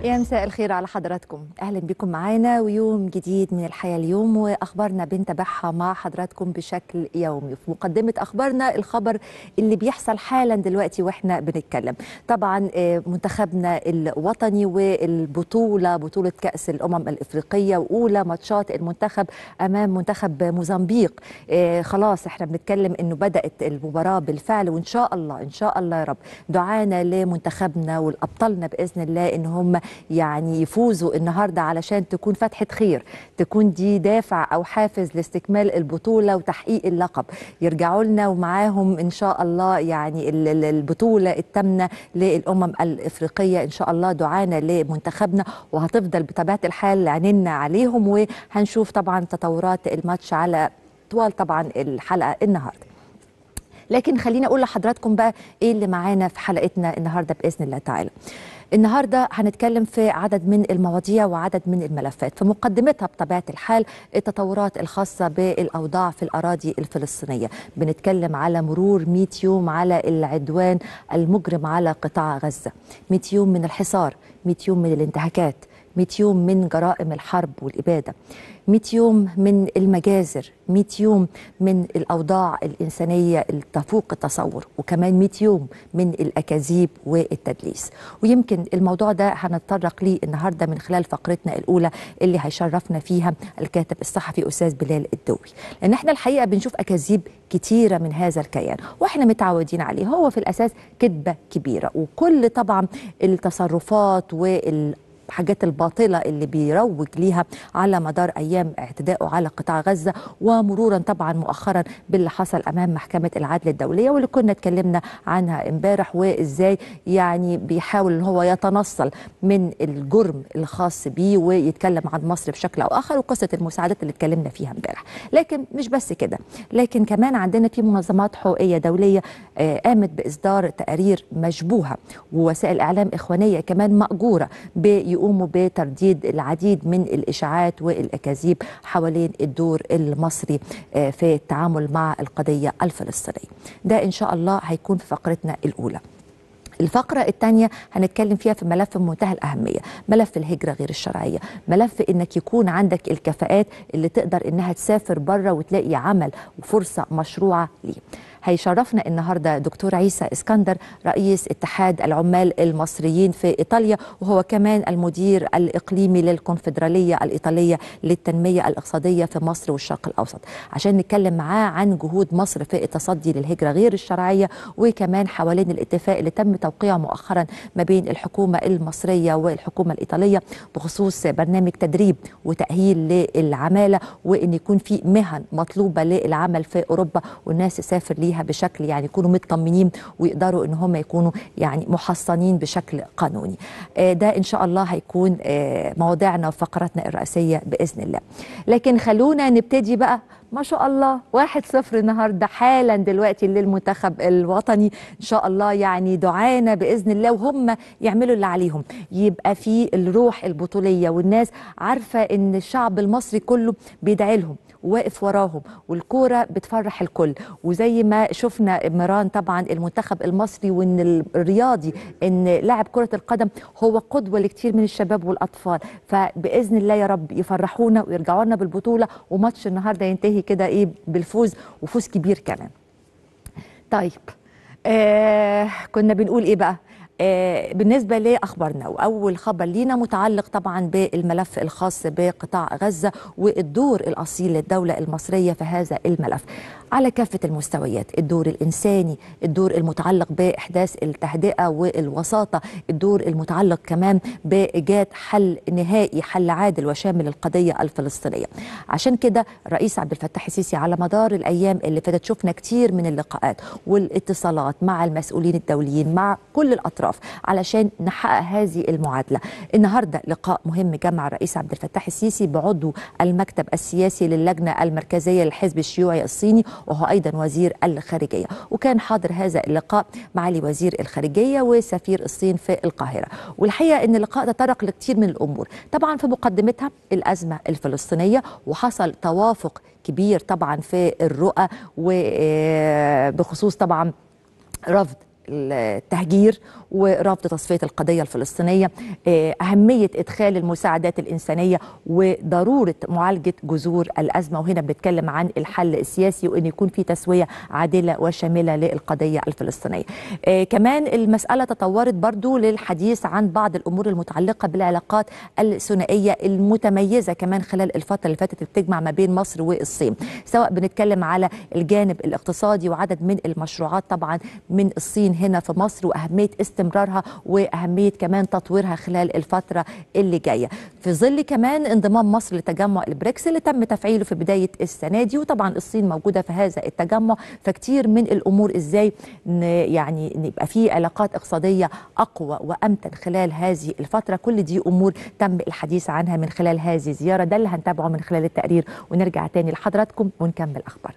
يا مساء الخير على حضراتكم اهلا بكم معانا ويوم جديد من الحياه اليوم واخبارنا بنتابعها مع حضراتكم بشكل يومي في مقدمه اخبارنا الخبر اللي بيحصل حالا دلوقتي واحنا بنتكلم طبعا آه، منتخبنا الوطني والبطوله بطوله كاس الامم الافريقيه واولى ماتشات المنتخب امام منتخب موزمبيق آه، خلاص احنا بنتكلم انه بدات المباراه بالفعل وان شاء الله ان شاء الله يا رب دعانا لمنتخبنا والابطالنا باذن الله ان هم يعني يفوزوا النهارده علشان تكون فتحه خير تكون دي دافع او حافز لاستكمال البطوله وتحقيق اللقب يرجعوا لنا ومعاهم ان شاء الله يعني ال- ال- البطوله الثامنه للامم الافريقيه ان شاء الله دعانا لمنتخبنا وهتفضل بطبيعه الحال عيننا عليهم وهنشوف طبعا تطورات الماتش على طوال طبعا الحلقه النهارده لكن خليني اقول لحضراتكم بقى ايه اللي معانا في حلقتنا النهارده باذن الله تعالى النهارده هنتكلم في عدد من المواضيع وعدد من الملفات في مقدمتها بطبيعه الحال التطورات الخاصه بالاوضاع في الاراضي الفلسطينيه بنتكلم على مرور 100 يوم على العدوان المجرم على قطاع غزه 100 يوم من الحصار 100 يوم من الانتهاكات 100 يوم من جرائم الحرب والإبادة 100 يوم من المجازر 100 يوم من الأوضاع الإنسانية اللي تفوق التصور وكمان 100 يوم من الأكاذيب والتدليس ويمكن الموضوع ده هنتطرق ليه النهاردة من خلال فقرتنا الأولى اللي هيشرفنا فيها الكاتب الصحفي أستاذ بلال الدوي لأن احنا الحقيقة بنشوف أكاذيب كتيرة من هذا الكيان واحنا متعودين عليه هو في الأساس كذبة كبيرة وكل طبعا التصرفات وال الحاجات الباطلة اللي بيروج ليها على مدار أيام اعتدائه على قطاع غزة ومرورا طبعا مؤخرا باللي حصل أمام محكمة العدل الدولية واللي كنا اتكلمنا عنها امبارح وإزاي يعني بيحاول ان هو يتنصل من الجرم الخاص بيه ويتكلم عن مصر بشكل أو آخر وقصة المساعدات اللي اتكلمنا فيها امبارح لكن مش بس كده لكن كمان عندنا في منظمات حقوقية دولية آه، قامت بإصدار تقارير مشبوهة ووسائل إعلام إخوانية كمان مأجورة بيقوموا بترديد العديد من الإشاعات والأكاذيب حوالين الدور المصري آه، في التعامل مع القضية الفلسطينية ده إن شاء الله هيكون في فقرتنا الأولى الفقرة الثانية هنتكلم فيها في ملف منتهى الأهمية ملف الهجرة غير الشرعية ملف إنك يكون عندك الكفاءات اللي تقدر إنها تسافر بره وتلاقي عمل وفرصة مشروعة ليه هيشرفنا النهارده دكتور عيسى اسكندر رئيس اتحاد العمال المصريين في ايطاليا وهو كمان المدير الاقليمي للكونفدراليه الايطاليه للتنميه الاقتصاديه في مصر والشرق الاوسط عشان نتكلم معاه عن جهود مصر في التصدي للهجره غير الشرعيه وكمان حوالين الاتفاق اللي تم توقيعه مؤخرا ما بين الحكومه المصريه والحكومه الايطاليه بخصوص برنامج تدريب وتاهيل للعماله وان يكون في مهن مطلوبه للعمل في اوروبا والناس تسافر ليها بشكل يعني يكونوا مطمنين ويقدروا ان هم يكونوا يعني محصنين بشكل قانوني آه، ده ان شاء الله هيكون آه، مواضيعنا وفقراتنا الرئيسيه باذن الله لكن خلونا نبتدي بقى ما شاء الله واحد صفر النهارده حالا دلوقتي للمنتخب الوطني ان شاء الله يعني دعانا باذن الله وهم يعملوا اللي عليهم يبقى في الروح البطوليه والناس عارفه ان الشعب المصري كله بيدعي لهم واقف وراهم والكوره بتفرح الكل وزي ما شفنا ميران طبعا المنتخب المصري وان الرياضي ان لاعب كره القدم هو قدوه لكتير من الشباب والاطفال فباذن الله يا رب يفرحونا ويرجعوا لنا بالبطوله وماتش النهارده ينتهي كده ايه بالفوز وفوز كبير كمان طيب آه كنا بنقول ايه بقى آه بالنسبة لأخبارنا وأول خبر لينا متعلق طبعا بالملف الخاص بقطاع غزة والدور الأصيل للدولة المصرية في هذا الملف على كافة المستويات الدور الإنساني الدور المتعلق بإحداث التهدئة والوساطة الدور المتعلق كمان بإيجاد حل نهائي حل عادل وشامل للقضية الفلسطينية عشان كده الرئيس عبد الفتاح السيسي على مدار الأيام اللي فاتت شفنا كتير من اللقاءات والاتصالات مع المسؤولين الدوليين مع كل الأطراف علشان نحقق هذه المعادلة النهاردة لقاء مهم جمع الرئيس عبد الفتاح السيسي بعضو المكتب السياسي للجنة المركزية للحزب الشيوعي الصيني وهو أيضا وزير الخارجية وكان حاضر هذا اللقاء معالي وزير الخارجية وسفير الصين في القاهرة والحقيقة أن اللقاء تطرق لكثير من الأمور طبعا في مقدمتها الأزمة الفلسطينية وحصل توافق كبير طبعا في الرؤى وبخصوص طبعا رفض التهجير ورفض تصفيه القضيه الفلسطينيه آه، اهميه ادخال المساعدات الانسانيه وضروره معالجه جذور الازمه وهنا بنتكلم عن الحل السياسي وان يكون في تسويه عادله وشامله للقضيه الفلسطينيه آه، كمان المساله تطورت برضو للحديث عن بعض الامور المتعلقه بالعلاقات الثنائيه المتميزه كمان خلال الفتره اللي فاتت بتجمع ما بين مصر والصين سواء بنتكلم على الجانب الاقتصادي وعدد من المشروعات طبعا من الصين هنا في مصر واهميه استمرارها واهميه كمان تطويرها خلال الفتره اللي جايه في ظل كمان انضمام مصر لتجمع البريكس اللي تم تفعيله في بدايه السنه دي وطبعا الصين موجوده في هذا التجمع فكتير من الامور ازاي يعني نبقى في علاقات اقتصاديه اقوى وامتن خلال هذه الفتره كل دي امور تم الحديث عنها من خلال هذه الزياره ده اللي هنتابعه من خلال التقرير ونرجع تاني لحضراتكم ونكمل اخبار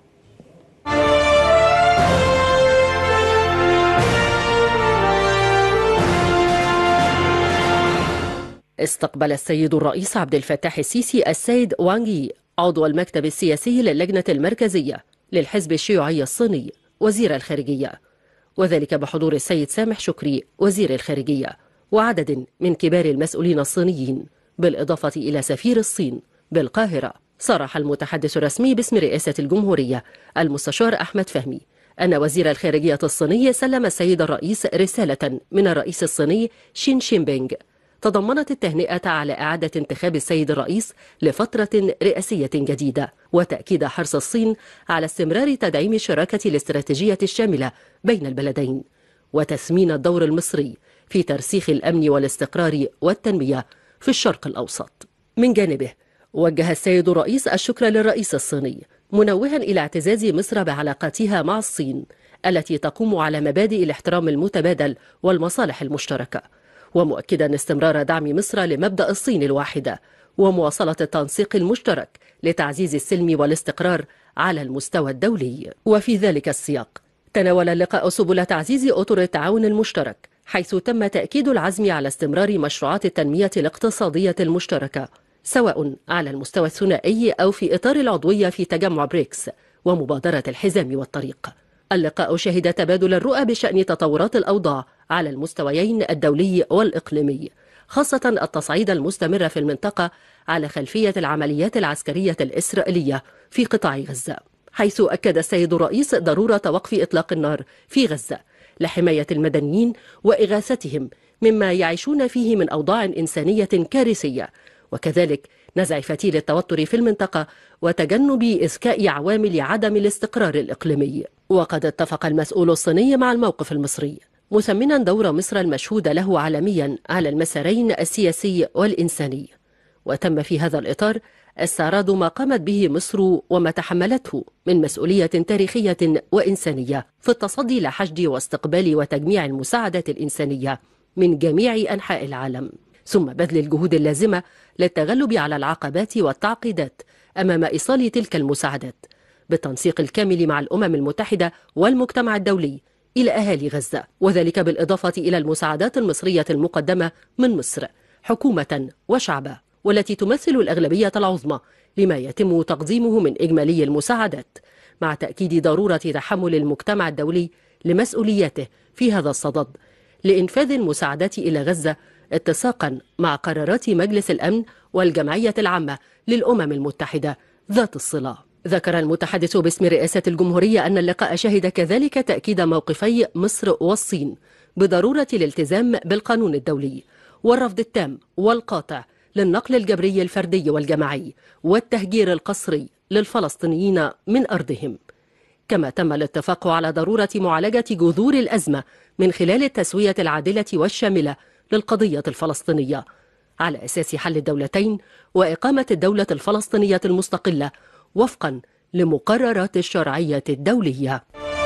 استقبل السيد الرئيس عبد الفتاح السيسي السيد وانغي عضو المكتب السياسي للجنة المركزية للحزب الشيوعي الصيني وزير الخارجية وذلك بحضور السيد سامح شكري وزير الخارجية وعدد من كبار المسؤولين الصينيين بالإضافة إلى سفير الصين بالقاهرة صرح المتحدث الرسمي باسم رئاسة الجمهورية المستشار أحمد فهمي أن وزير الخارجية الصيني سلم السيد الرئيس رسالة من الرئيس الصيني شين شينبينغ تضمنت التهنئة على إعادة انتخاب السيد الرئيس لفترة رئاسية جديدة وتأكيد حرص الصين على استمرار تدعيم الشراكة الاستراتيجية الشاملة بين البلدين وتثمين الدور المصري في ترسيخ الأمن والاستقرار والتنمية في الشرق الأوسط من جانبه وجه السيد الرئيس الشكر للرئيس الصيني منوها إلى اعتزاز مصر بعلاقاتها مع الصين التي تقوم على مبادئ الاحترام المتبادل والمصالح المشتركة ومؤكدا استمرار دعم مصر لمبدأ الصين الواحدة ومواصلة التنسيق المشترك لتعزيز السلم والاستقرار على المستوى الدولي وفي ذلك السياق تناول اللقاء سبل تعزيز أطر التعاون المشترك حيث تم تأكيد العزم على استمرار مشروعات التنمية الاقتصادية المشتركة سواء على المستوى الثنائي أو في إطار العضوية في تجمع بريكس ومبادرة الحزام والطريق اللقاء شهد تبادل الرؤى بشأن تطورات الأوضاع على المستويين الدولي والإقليمي خاصة التصعيد المستمر في المنطقة على خلفية العمليات العسكرية الإسرائيلية في قطاع غزة حيث أكد السيد الرئيس ضرورة وقف إطلاق النار في غزة لحماية المدنيين وإغاثتهم مما يعيشون فيه من أوضاع إنسانية كارثية وكذلك نزع فتيل التوتر في المنطقة وتجنب إذكاء عوامل عدم الاستقرار الإقليمي وقد اتفق المسؤول الصيني مع الموقف المصري مثمنا دور مصر المشهود له عالميا على المسارين السياسي والإنساني وتم في هذا الإطار استعراض ما قامت به مصر وما تحملته من مسؤولية تاريخية وإنسانية في التصدي لحشد واستقبال وتجميع المساعدات الإنسانية من جميع أنحاء العالم ثم بذل الجهود اللازمة للتغلب على العقبات والتعقيدات أمام إيصال تلك المساعدات بالتنسيق الكامل مع الأمم المتحدة والمجتمع الدولي إلى أهالي غزة وذلك بالإضافة إلى المساعدات المصرية المقدمة من مصر حكومة وشعبا والتي تمثل الأغلبية العظمى لما يتم تقديمه من إجمالي المساعدات مع تأكيد ضرورة تحمل المجتمع الدولي لمسؤولياته في هذا الصدد لإنفاذ المساعدات إلى غزة اتساقا مع قرارات مجلس الأمن والجمعية العامة للأمم المتحدة ذات الصلة ذكر المتحدث باسم رئاسة الجمهورية أن اللقاء شهد كذلك تأكيد موقفي مصر والصين بضرورة الالتزام بالقانون الدولي والرفض التام والقاطع للنقل الجبري الفردي والجماعي والتهجير القسري للفلسطينيين من أرضهم كما تم الاتفاق على ضرورة معالجة جذور الأزمة من خلال التسوية العادلة والشاملة للقضية الفلسطينية على أساس حل الدولتين وإقامة الدولة الفلسطينية المستقلة وفقا لمقررات الشرعية الدولية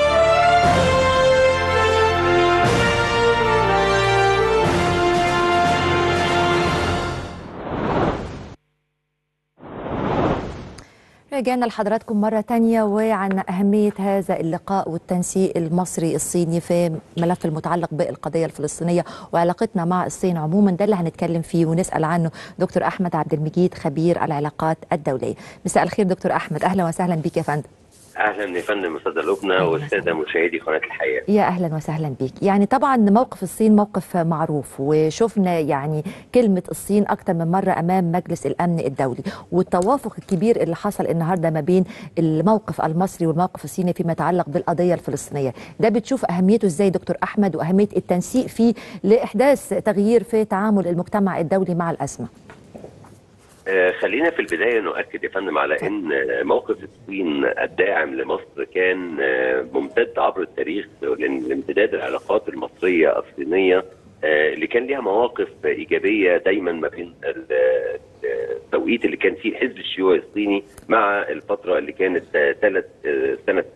رجعنا لحضراتكم مرة تانية وعن أهمية هذا اللقاء والتنسيق المصري الصيني في ملف المتعلق بالقضية الفلسطينية وعلاقتنا مع الصين عموما ده اللي هنتكلم فيه ونسأل عنه دكتور أحمد عبد المجيد خبير العلاقات الدولية مساء الخير دكتور أحمد أهلا وسهلا بك يا فندم اهلا يا فندم استاذه لبنى أهلاً والساده وسهلاً. مشاهدي قناه الحياه يا اهلا وسهلا بيك يعني طبعا موقف الصين موقف معروف وشفنا يعني كلمه الصين اكتر من مره امام مجلس الامن الدولي والتوافق الكبير اللي حصل النهارده ما بين الموقف المصري والموقف الصيني فيما يتعلق بالقضيه الفلسطينيه ده بتشوف اهميته ازاي دكتور احمد واهميه التنسيق فيه لاحداث تغيير في تعامل المجتمع الدولي مع الازمه آه، خلينا في البدايه نؤكد يا فندم على ان آه، موقف الصين الداعم لمصر كان آه، ممتد عبر التاريخ لامتداد العلاقات المصريه الصينيه آه، اللي كان ليها مواقف ايجابيه دايما ما بين ال- ال- التوقيت اللي كان فيه الحزب الشيوعي الصيني مع الفتره اللي كانت ثلاث سنه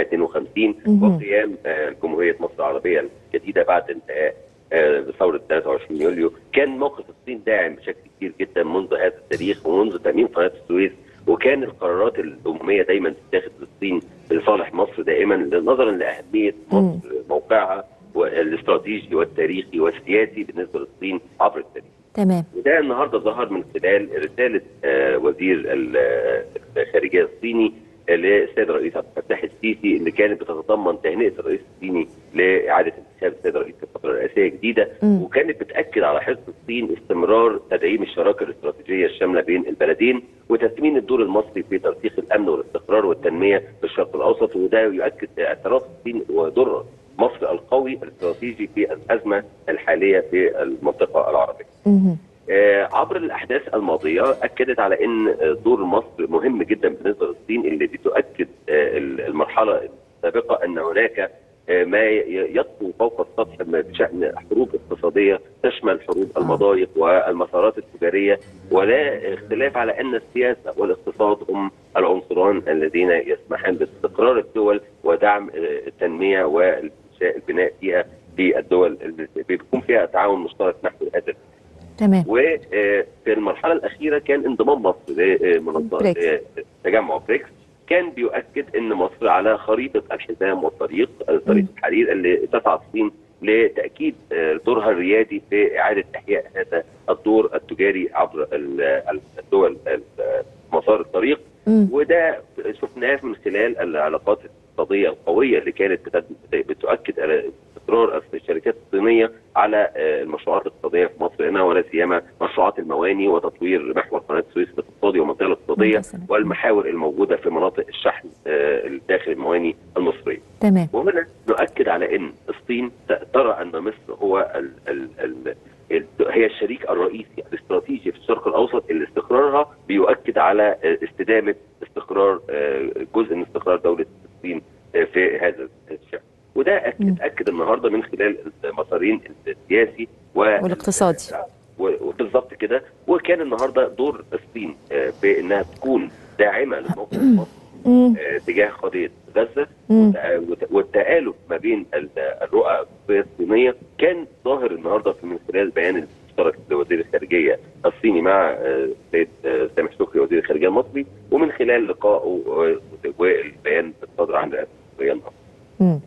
1952 مهم. وقيام آه، جمهوريه مصر العربيه الجديده بعد انتهاء آه، بثوره 23 يوليو كان موقف الصين داعم بشكل كبير جدا منذ هذا التاريخ ومنذ تامين قناه السويس وكان القرارات الامميه دايما تتاخذ في الصين لصالح مصر دائما نظرا لاهميه مصر موقعها الاستراتيجي والتاريخي والسياسي بالنسبه للصين عبر التاريخ. تمام وده النهارده ظهر من خلال رساله آه، وزير ال- الخارجيه الصيني آه، للسيد الرئيس عبد الفتاح السيسي اللي كانت بتتضمن تهنئه الرئيس الصيني لاعاده انتخاب السيد الرئيس في فتره رئاسيه جديده مم. وكانت بتاكد على حرص الصين استمرار تدعيم الشراكه الاستراتيجيه الشامله بين البلدين وتثمين الدور المصري في ترسيخ الامن والاستقرار والتنميه في الشرق الاوسط وده يؤكد اعتراف الصين ودور مصر القوي الاستراتيجي في الازمه الحاليه في المنطقه العربيه. مهم. آه، عبر الاحداث الماضيه اكدت على ان آه، دور مصر مهم جدا بالنسبه للصين اللي بتؤكد آه، المرحله السابقه ان هناك آه، ما ي- يطفو فوق السطح ما بشان حروب اقتصاديه تشمل حروب المضايق والمسارات التجاريه ولا اختلاف على ان السياسه والاقتصاد هم العنصران الذين يسمحان باستقرار الدول ودعم آه، التنميه وانشاء البناء فيها في الدول اللي بيكون فيها تعاون مشترك نحو هذا تمام وفي المرحله الاخيره كان انضمام مصر لمنظمه بريكس. تجمع بريكس كان بيؤكد ان مصر على خريطه الحزام والطريق طريق مم. الحرير اللي تسعى الصين لتاكيد آه، دورها الريادي في اعاده احياء هذا الدور التجاري عبر ال- الدول ال- مسار الطريق مم. وده شفناه من خلال العلاقات الاقتصاديه القويه اللي كانت بتد- بتؤكد على استقرار الشركات الصينيه على آه، المشروعات الاقتصاديه في مصر هنا ولا سيما مشروعات المواني وتطوير محور قناه السويس الاقتصادي والمنطقه الاقتصاديه ممتاز. والمحاور الموجوده في مناطق الشحن آه، داخل المواني المصريه. تمام وهنا نؤكد على ان الصين ت- ترى ان مصر هو ال ال ال ال هي الشريك الرئيسي الاستراتيجي في الشرق الاوسط اللي استقرارها بيؤكد على آه، استدامه استقرار آه، جزء من استقرار دوله الصين آه، في هذا الشأن. وده أك- مم. اتاكد النهارده من خلال المسارين السياسي و والاقتصادي. و- وبالظبط كده وكان النهارده دور الصين آه، في انها تكون داعمه للموقف المصري مم. آه، تجاه قضيه غزه مم. والت- والتآلف ما بين ال- الرؤى الصينيه كان ظاهر النهارده في من خلال البيان المشترك لوزير الخارجيه الصيني مع آه، السيد آه، سامح شكري وزير الخارجيه المصري ومن خلال لقائه آه، والبيان الصادر عن رئاسه الجمهوريه النهارده. مم.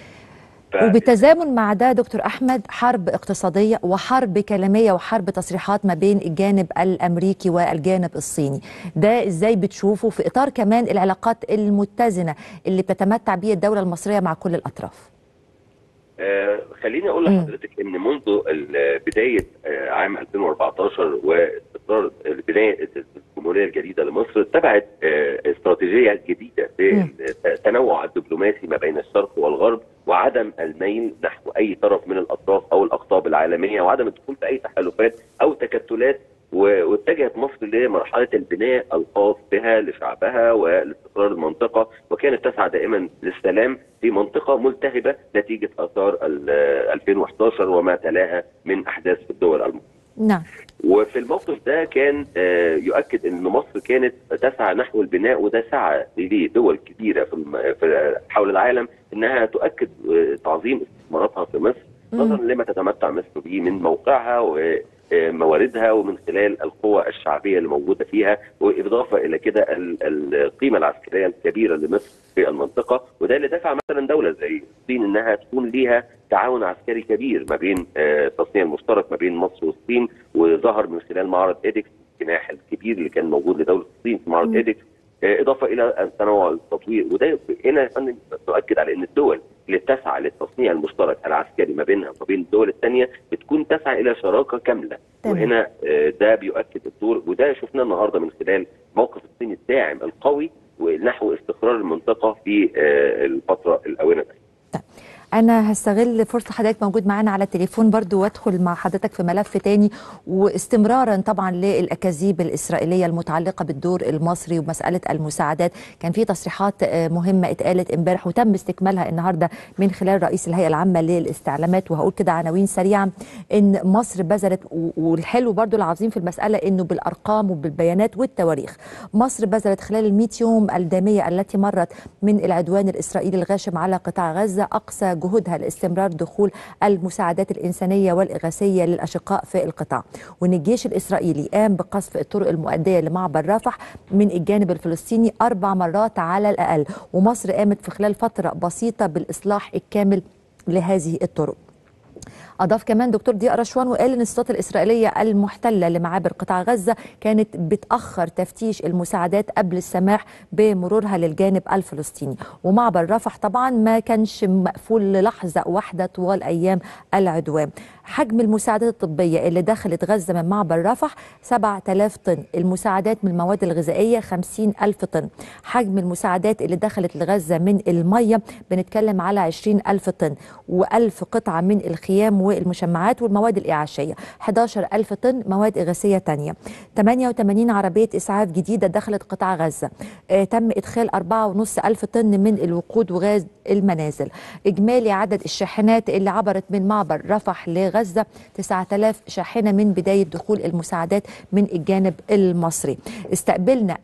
ف- وبالتزامن مع ده دكتور احمد حرب اقتصاديه وحرب كلاميه وحرب تصريحات ما بين الجانب الامريكي والجانب الصيني ده ازاي بتشوفه في اطار كمان العلاقات المتزنه اللي بتتمتع بيه الدوله المصريه مع كل الاطراف آه، خليني اقول مم. لحضرتك ان منذ ال- بدايه آه، عام 2014 واستقرار بدايه الجمهوريه الجديده لمصر اتبعت آه، استراتيجيه جديده في مم. التنوع الدبلوماسي ما بين الشرق والغرب وعدم الميل نحو اي طرف من الاطراف او الاقطاب العالميه وعدم الدخول في اي تحالفات او تكتلات و- واتجهت مصر لمرحله البناء الخاص بها لشعبها ولاستقرار المنطقه وكانت تسعى دائما للسلام في منطقه ملتهبه نتيجه اثار ال- 2011 وما تلاها من احداث في الدول المصريه. نعم وفي الموقف ده كان آه، يؤكد ان مصر كانت تسعى نحو البناء وده سعى اليه دول كبيره في الم- في حول العالم انها تؤكد آه، تعظيم استثماراتها في مصر مم. نظرا لما تتمتع مصر به من موقعها ومواردها ومن خلال القوى الشعبيه اللي موجوده فيها واضافه الى كده ال- ال- القيمه العسكريه الكبيره لمصر في المنطقه وده اللي دفع مثلا دوله زي الصين انها تكون ليها تعاون عسكري كبير ما بين آه، التصنيع المشترك ما بين مصر والصين وظهر من خلال معرض ايدكس الجناح الكبير اللي كان موجود لدوله الصين في معرض مم. ايدكس اضافه الى التنوع التطوير وده هنا يا فندم نؤكد على ان الدول اللي تسعى للتصنيع المشترك العسكري ما بينها وما بين الدول الثانيه بتكون تسعى الى شراكه كامله تمام. وهنا ده بيؤكد الدور وده شفناه النهارده من خلال موقف الصين الداعم القوي ونحو استقرار المنطقه في الفتره الاونه دي. انا هستغل فرصه حضرتك موجود معانا على التليفون برضو وادخل مع حضرتك في ملف تاني واستمرارا طبعا للاكاذيب الاسرائيليه المتعلقه بالدور المصري ومساله المساعدات كان في تصريحات مهمه اتقالت امبارح وتم استكمالها النهارده من خلال رئيس الهيئه العامه للاستعلامات وهقول كده عناوين سريعه ان مصر بذلت والحلو برضو العظيم في المساله انه بالارقام وبالبيانات والتواريخ مصر بذلت خلال ال 100 يوم الداميه التي مرت من العدوان الاسرائيلي الغاشم على قطاع غزه اقصى جهودها لاستمرار دخول المساعدات الإنسانية والإغاثية للأشقاء في القطاع وأن الجيش الإسرائيلي قام بقصف الطرق المؤدية لمعبر رفح من الجانب الفلسطيني أربع مرات على الأقل ومصر قامت في خلال فترة بسيطة بالإصلاح الكامل لهذه الطرق أضاف كمان دكتور ضياء رشوان وقال إن السلطات الإسرائيلية المحتلة لمعابر قطاع غزة كانت بتأخر تفتيش المساعدات قبل السماح بمرورها للجانب الفلسطيني ومعبر رفح طبعا ما كانش مقفول للحظة واحدة طوال أيام العدوان حجم المساعدات الطبية اللي دخلت غزة من معبر رفح 7000 طن المساعدات من المواد الغذائية 50 ألف طن حجم المساعدات اللي دخلت لغزة من المية بنتكلم على 20 ألف طن و1000 قطعة من الخيام والمشمعات والمواد الإعاشية 11 ألف طن مواد إغاثية تانية 88 عربية إسعاف جديدة دخلت قطاع غزة آه تم إدخال 4.5 ألف طن من الوقود وغاز المنازل إجمالي عدد الشاحنات اللي عبرت من معبر رفح لغزة 9000 شاحنة من بداية دخول المساعدات من الجانب المصري استقبلنا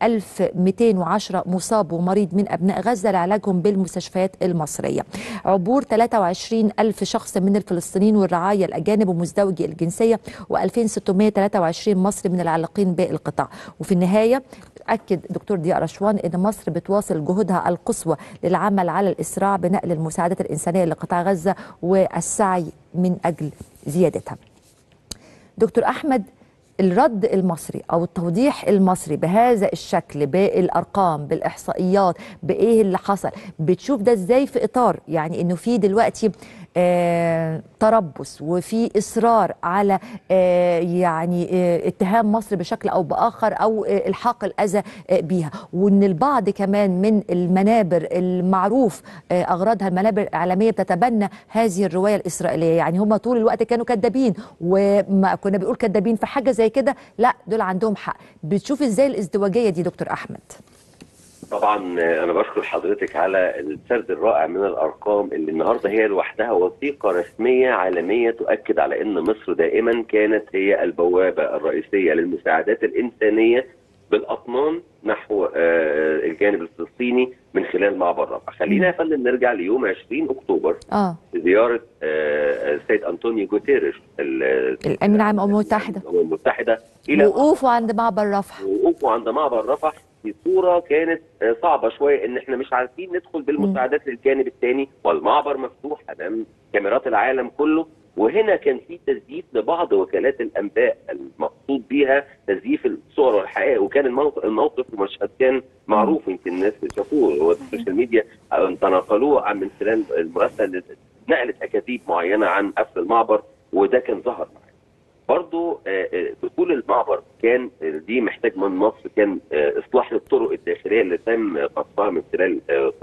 1210 مصاب ومريض من أبناء غزة لعلاجهم بالمستشفيات المصرية عبور 23 ألف شخص من الفلسطينيين والرعاية الأجانب ومزدوجي الجنسية و2623 مصري من العالقين بالقطاع وفي النهاية أكد دكتور ضياء رشوان أن مصر بتواصل جهودها القصوى للعمل على الإسراع بنقل المساعدات الإنسانية لقطاع غزة والسعي من أجل زيادتها دكتور أحمد الرد المصري او التوضيح المصري بهذا الشكل بالارقام بالاحصائيات بايه اللي حصل بتشوف ده ازاي في اطار يعني انه في دلوقتي آه تربص وفي اصرار على آه يعني آه اتهام مصر بشكل او باخر او آه الحاق الاذى آه بيها وان البعض كمان من المنابر المعروف آه اغراضها المنابر الاعلاميه بتتبنى هذه الروايه الاسرائيليه يعني هم طول الوقت كانوا كذابين وما كنا بنقول كذابين في حاجه زي كده لا دول عندهم حق بتشوف ازاي الازدواجيه دي دكتور احمد طبعا انا بشكر حضرتك على السرد الرائع من الارقام اللي النهارده هي لوحدها وثيقه رسميه عالميه تؤكد على ان مصر دائما كانت هي البوابه الرئيسيه للمساعدات الانسانيه بالاطنان نحو الجانب الفلسطيني من خلال معبر رفح. خلينا يا فندم نرجع ليوم 20 اكتوبر اه زياره السيد انطونيو جوتيريش الامين العام الامم المتحده الامم المتحده الى وقوفه عند معبر رفح وقوفه عند معبر رفح في صوره كانت صعبه شويه ان احنا مش عارفين ندخل بالمساعدات للجانب الثاني والمعبر مفتوح امام كاميرات العالم كله وهنا كان في تزييف لبعض وكالات الانباء المقصود بيها تزييف الصور والحقائق وكان الموقف الموقف ومشهد كان معروف يمكن الناس شافوه والسوشيال ميديا تناقلوه من خلال المراسله نقلت اكاذيب معينه عن قفل المعبر وده كان ظهر معانا. برضه دخول المعبر كان دي محتاج من مصر كان اصلاح للطرق الداخليه اللي تم قصفها من خلال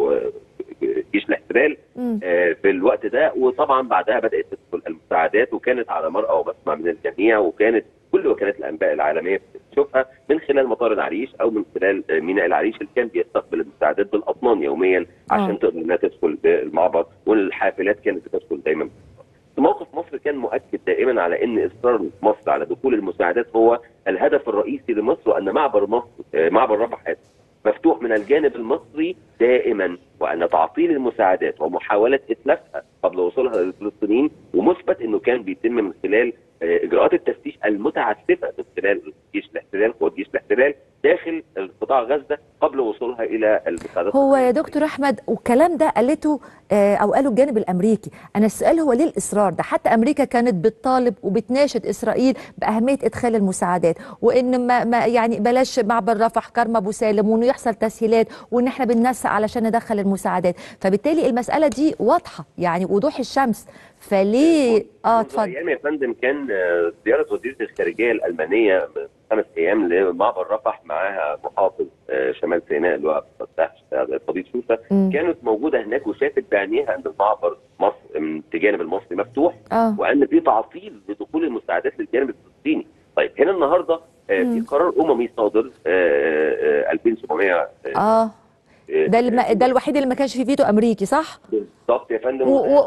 جيش الاحتلال في الوقت ده وطبعا بعدها بدات تدخل المساعدات وكانت على مرأى ومسمع من الجميع وكانت كل وكالات الانباء العالميه بتشوفها من خلال مطار العريش او من خلال ميناء العريش اللي كان بيستقبل المساعدات بالاطنان يوميا عشان تقدر انها تدخل المعبر والحافلات كانت بتدخل دايما موقف مصر كان مؤكد دائما على ان اصرار مصر على دخول المساعدات هو الهدف الرئيسي لمصر وان معبر مصر معبر رفح مفتوح من الجانب المصري دائما وان تعطيل المساعدات ومحاوله اتلافها قبل وصولها للفلسطينيين ومثبت انه كان بيتم من خلال اجراءات التفتيش المتعسفه من خلال جيش الاحتلال قوات جيش الاحتلال داخل القطاع قطاع غزه قبل وصولها الى المساعدات هو يا دكتور احمد والكلام ده قالته آه، او قاله الجانب الامريكي انا السؤال هو ليه الاصرار ده حتى امريكا كانت بتطالب وبتناشد اسرائيل باهميه ادخال المساعدات وان ما, ما يعني بلاش معبر رفح كرم ابو سالم وانه يحصل تسهيلات وان احنا بننسق علشان ندخل المساعدات فبالتالي المساله دي واضحه يعني وضوح الشمس فليه اه منذ اتفضل ايام يا فندم كان آه، زياره وزيره الخارجيه الالمانيه من خمس ايام لمعبر رفح معاها محافظ آه، شمال سيناء اللي هو عبد الفتاح فضيل شوشه مم. كانت موجوده هناك وشافت بعينيها ان المعبر مصر من الجانب المصري مفتوح اه وان في تعطيل لدخول المساعدات للجانب الفلسطيني. طيب هنا النهارده آه، في مم. قرار اممي صادر آه، آه، 2700 آه، اه آه، ده الم... ده الوحيد اللي ما كانش فيه فيتو امريكي صح بالظبط يا فندم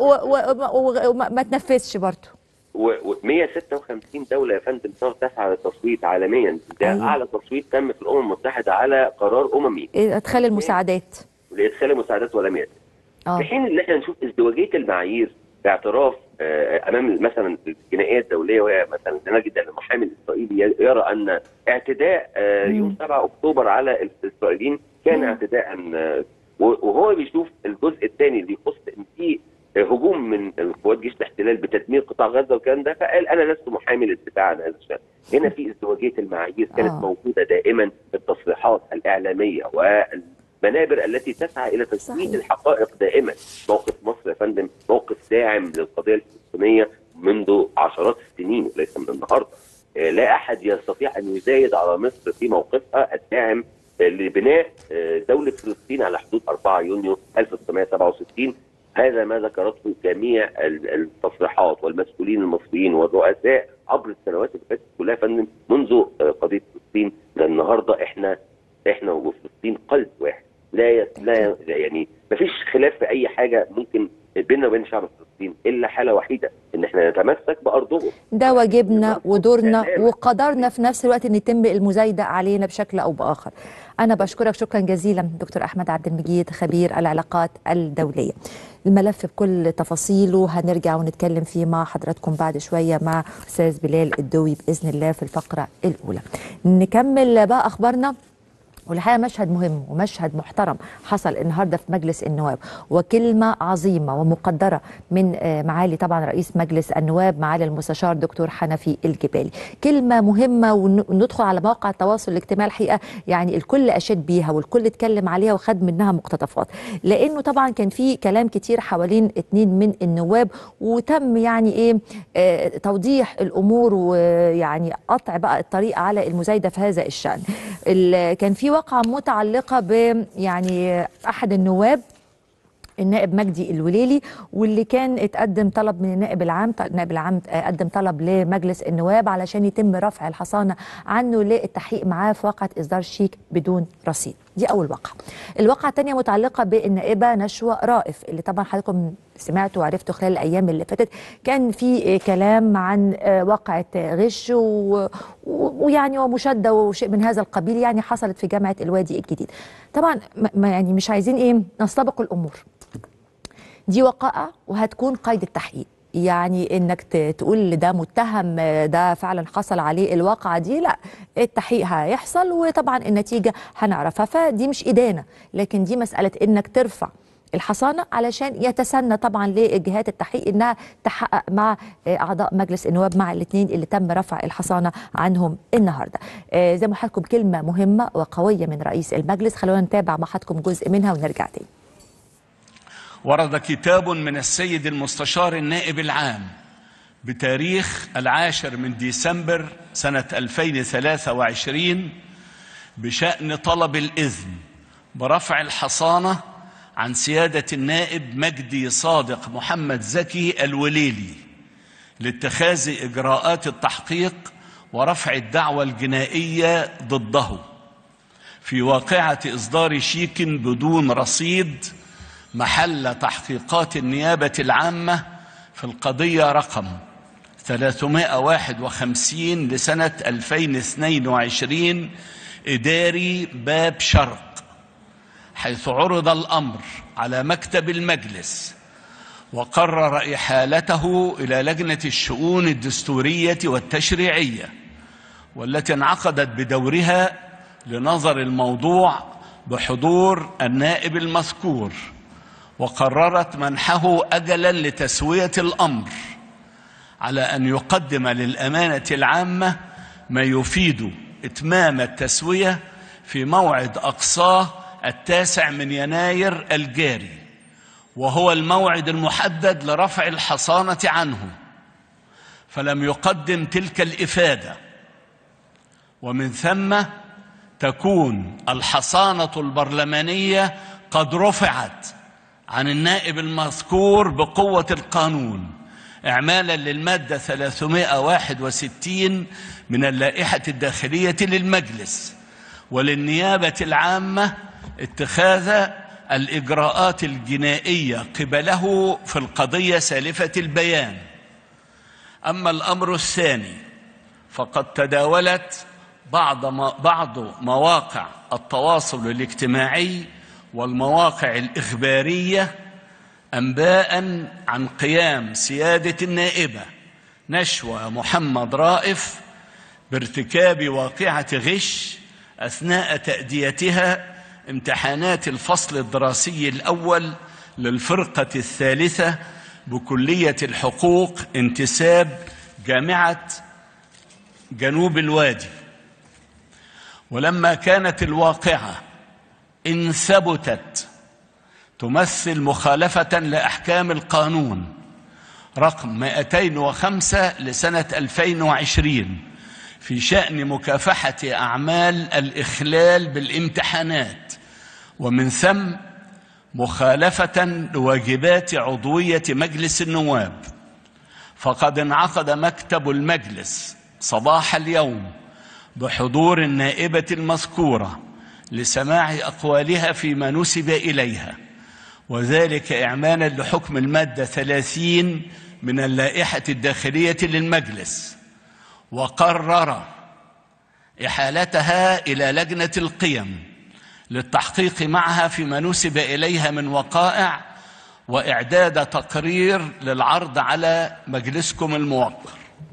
وما تنفذش برضه و156 دوله يا فندم صارت تسعى للتصويت عالميا ده أيوة. اعلى تصويت تم في الامم المتحده على قرار اممي ادخال المساعدات لادخال المساعدات ولم يتم اه في حين ان احنا نشوف ازدواجيه المعايير باعتراف آه، امام مثلا الجنائيه الدوليه وهي مثلا نجد ان المحامي الاسرائيلي يرى ان اعتداء آه، مم. يوم 7 اكتوبر على الاسرائيليين كان مم. اعتداء آه، وهو بيشوف الجزء الثاني اللي يخص ان في هجوم من قوات جيش الاحتلال بتدمير قطاع غزه والكلام ده فقال انا لست محامي للدفاع عن هذا الشان. هنا في ازدواجيه المعايير كانت آه. موجوده دائما في التصريحات الاعلاميه والمنابر التي تسعى الى تثبيت صحيح. الحقائق دائما. موقف مصر يا فندم موقف داعم للقضيه الفلسطينيه منذ عشرات السنين وليس من النهارده. آه، لا احد يستطيع ان يزايد على مصر في موقفها الداعم آه، لبناء آه، دوله فلسطين على حدود 4 يونيو 1967 هذا ما ذكرته جميع ال- التصريحات والمسؤولين المصريين والرؤساء عبر السنوات اللي فاتت كلها يا فندم منذ آه، قضيه فلسطين للنهارده احنا احنا وفلسطين قلب واحد لا ي- لا ي- يعني ما فيش خلاف في اي حاجه ممكن بيننا وبين شعب فلسطين الا حاله وحيده ان احنا نتمسك بارضهم ده واجبنا ودورنا تمام. وقدرنا في نفس الوقت ان يتم المزايده علينا بشكل او باخر. انا بشكرك شكرا جزيلا دكتور احمد عبد المجيد خبير العلاقات الدوليه. الملف بكل تفاصيله هنرجع ونتكلم فيه مع حضراتكم بعد شويه مع استاذ بلال الدوي باذن الله في الفقره الاولى. نكمل بقى اخبارنا والحقيقه مشهد مهم ومشهد محترم حصل النهارده في مجلس النواب وكلمه عظيمه ومقدره من آه، معالي طبعا رئيس مجلس النواب معالي المستشار دكتور حنفي الجبالي كلمه مهمه ون- وندخل على مواقع التواصل الاجتماعي الحقيقه يعني الكل اشاد بيها والكل اتكلم عليها وخد منها مقتطفات لانه طبعا كان في كلام كتير حوالين اتنين من النواب وتم يعني ايه آه، توضيح الامور ويعني قطع بقى الطريق على المزايده في هذا الشان ال- كان في واقعه متعلقه ب يعني احد النواب النائب مجدي الوليلي واللي كان اتقدم طلب من النائب العام النائب العام قدم طلب لمجلس النواب علشان يتم رفع الحصانه عنه للتحقيق معاه في واقعه اصدار شيك بدون رصيد دي اول واقعه الواقعه الثانيه متعلقه بالنائبه نشوى رائف اللي طبعا حضراتكم سمعتوا وعرفتوا خلال الايام اللي فاتت كان في كلام عن واقعه غش و- و- ويعني ومشاده وشيء من هذا القبيل يعني حصلت في جامعه الوادي الجديد طبعا ما- ما يعني مش عايزين ايه نستبق الامور دي وقائع وهتكون قيد التحقيق يعني انك ت- تقول ده متهم ده فعلا حصل عليه الواقعه دي لا التحقيق هيحصل وطبعا النتيجه هنعرفها فدي مش ادانه لكن دي مساله انك ترفع الحصانه علشان يتسنى طبعا لجهات التحقيق انها تحقق مع آه، اعضاء مجلس النواب مع الاثنين اللي تم رفع الحصانه عنهم النهارده. آه، زي ما حضراتكم كلمه مهمه وقويه من رئيس المجلس خلونا نتابع مع حضراتكم جزء منها ونرجع تاني. ورد كتاب من السيد المستشار النائب العام بتاريخ العاشر من ديسمبر سنة 2023 بشأن طلب الإذن برفع الحصانة عن سيادة النائب مجدي صادق محمد زكي الوليلي لاتخاذ إجراءات التحقيق ورفع الدعوى الجنائية ضده في واقعة إصدار شيك بدون رصيد محل تحقيقات النيابة العامة في القضية رقم 351 لسنة 2022 إداري باب شرق حيث عرض الأمر على مكتب المجلس وقرر إحالته إلى لجنة الشؤون الدستورية والتشريعية والتي انعقدت بدورها لنظر الموضوع بحضور النائب المذكور وقررت منحه اجلا لتسويه الامر على ان يقدم للامانه العامه ما يفيد اتمام التسويه في موعد اقصاه التاسع من يناير الجاري وهو الموعد المحدد لرفع الحصانه عنه فلم يقدم تلك الافاده ومن ثم تكون الحصانه البرلمانيه قد رفعت عن النائب المذكور بقوه القانون اعمالا للماده 361 من اللائحه الداخليه للمجلس وللنيابه العامه اتخاذ الاجراءات الجنائيه قبله في القضيه سالفه البيان اما الامر الثاني فقد تداولت بعض بعض مواقع التواصل الاجتماعي والمواقع الاخباريه انباء عن قيام سياده النائبه نشوى محمد رائف بارتكاب واقعه غش اثناء تاديتها امتحانات الفصل الدراسي الاول للفرقه الثالثه بكليه الحقوق انتساب جامعه جنوب الوادي ولما كانت الواقعه ان ثبتت تمثل مخالفه لاحكام القانون رقم 205 لسنه 2020 في شان مكافحه اعمال الاخلال بالامتحانات ومن ثم مخالفه لواجبات عضويه مجلس النواب فقد انعقد مكتب المجلس صباح اليوم بحضور النائبه المذكوره لسماع اقوالها فيما نسب اليها وذلك اعمالا لحكم الماده 30 من اللائحه الداخليه للمجلس وقرر احالتها الى لجنه القيم للتحقيق معها فيما نسب اليها من وقائع واعداد تقرير للعرض على مجلسكم الموقر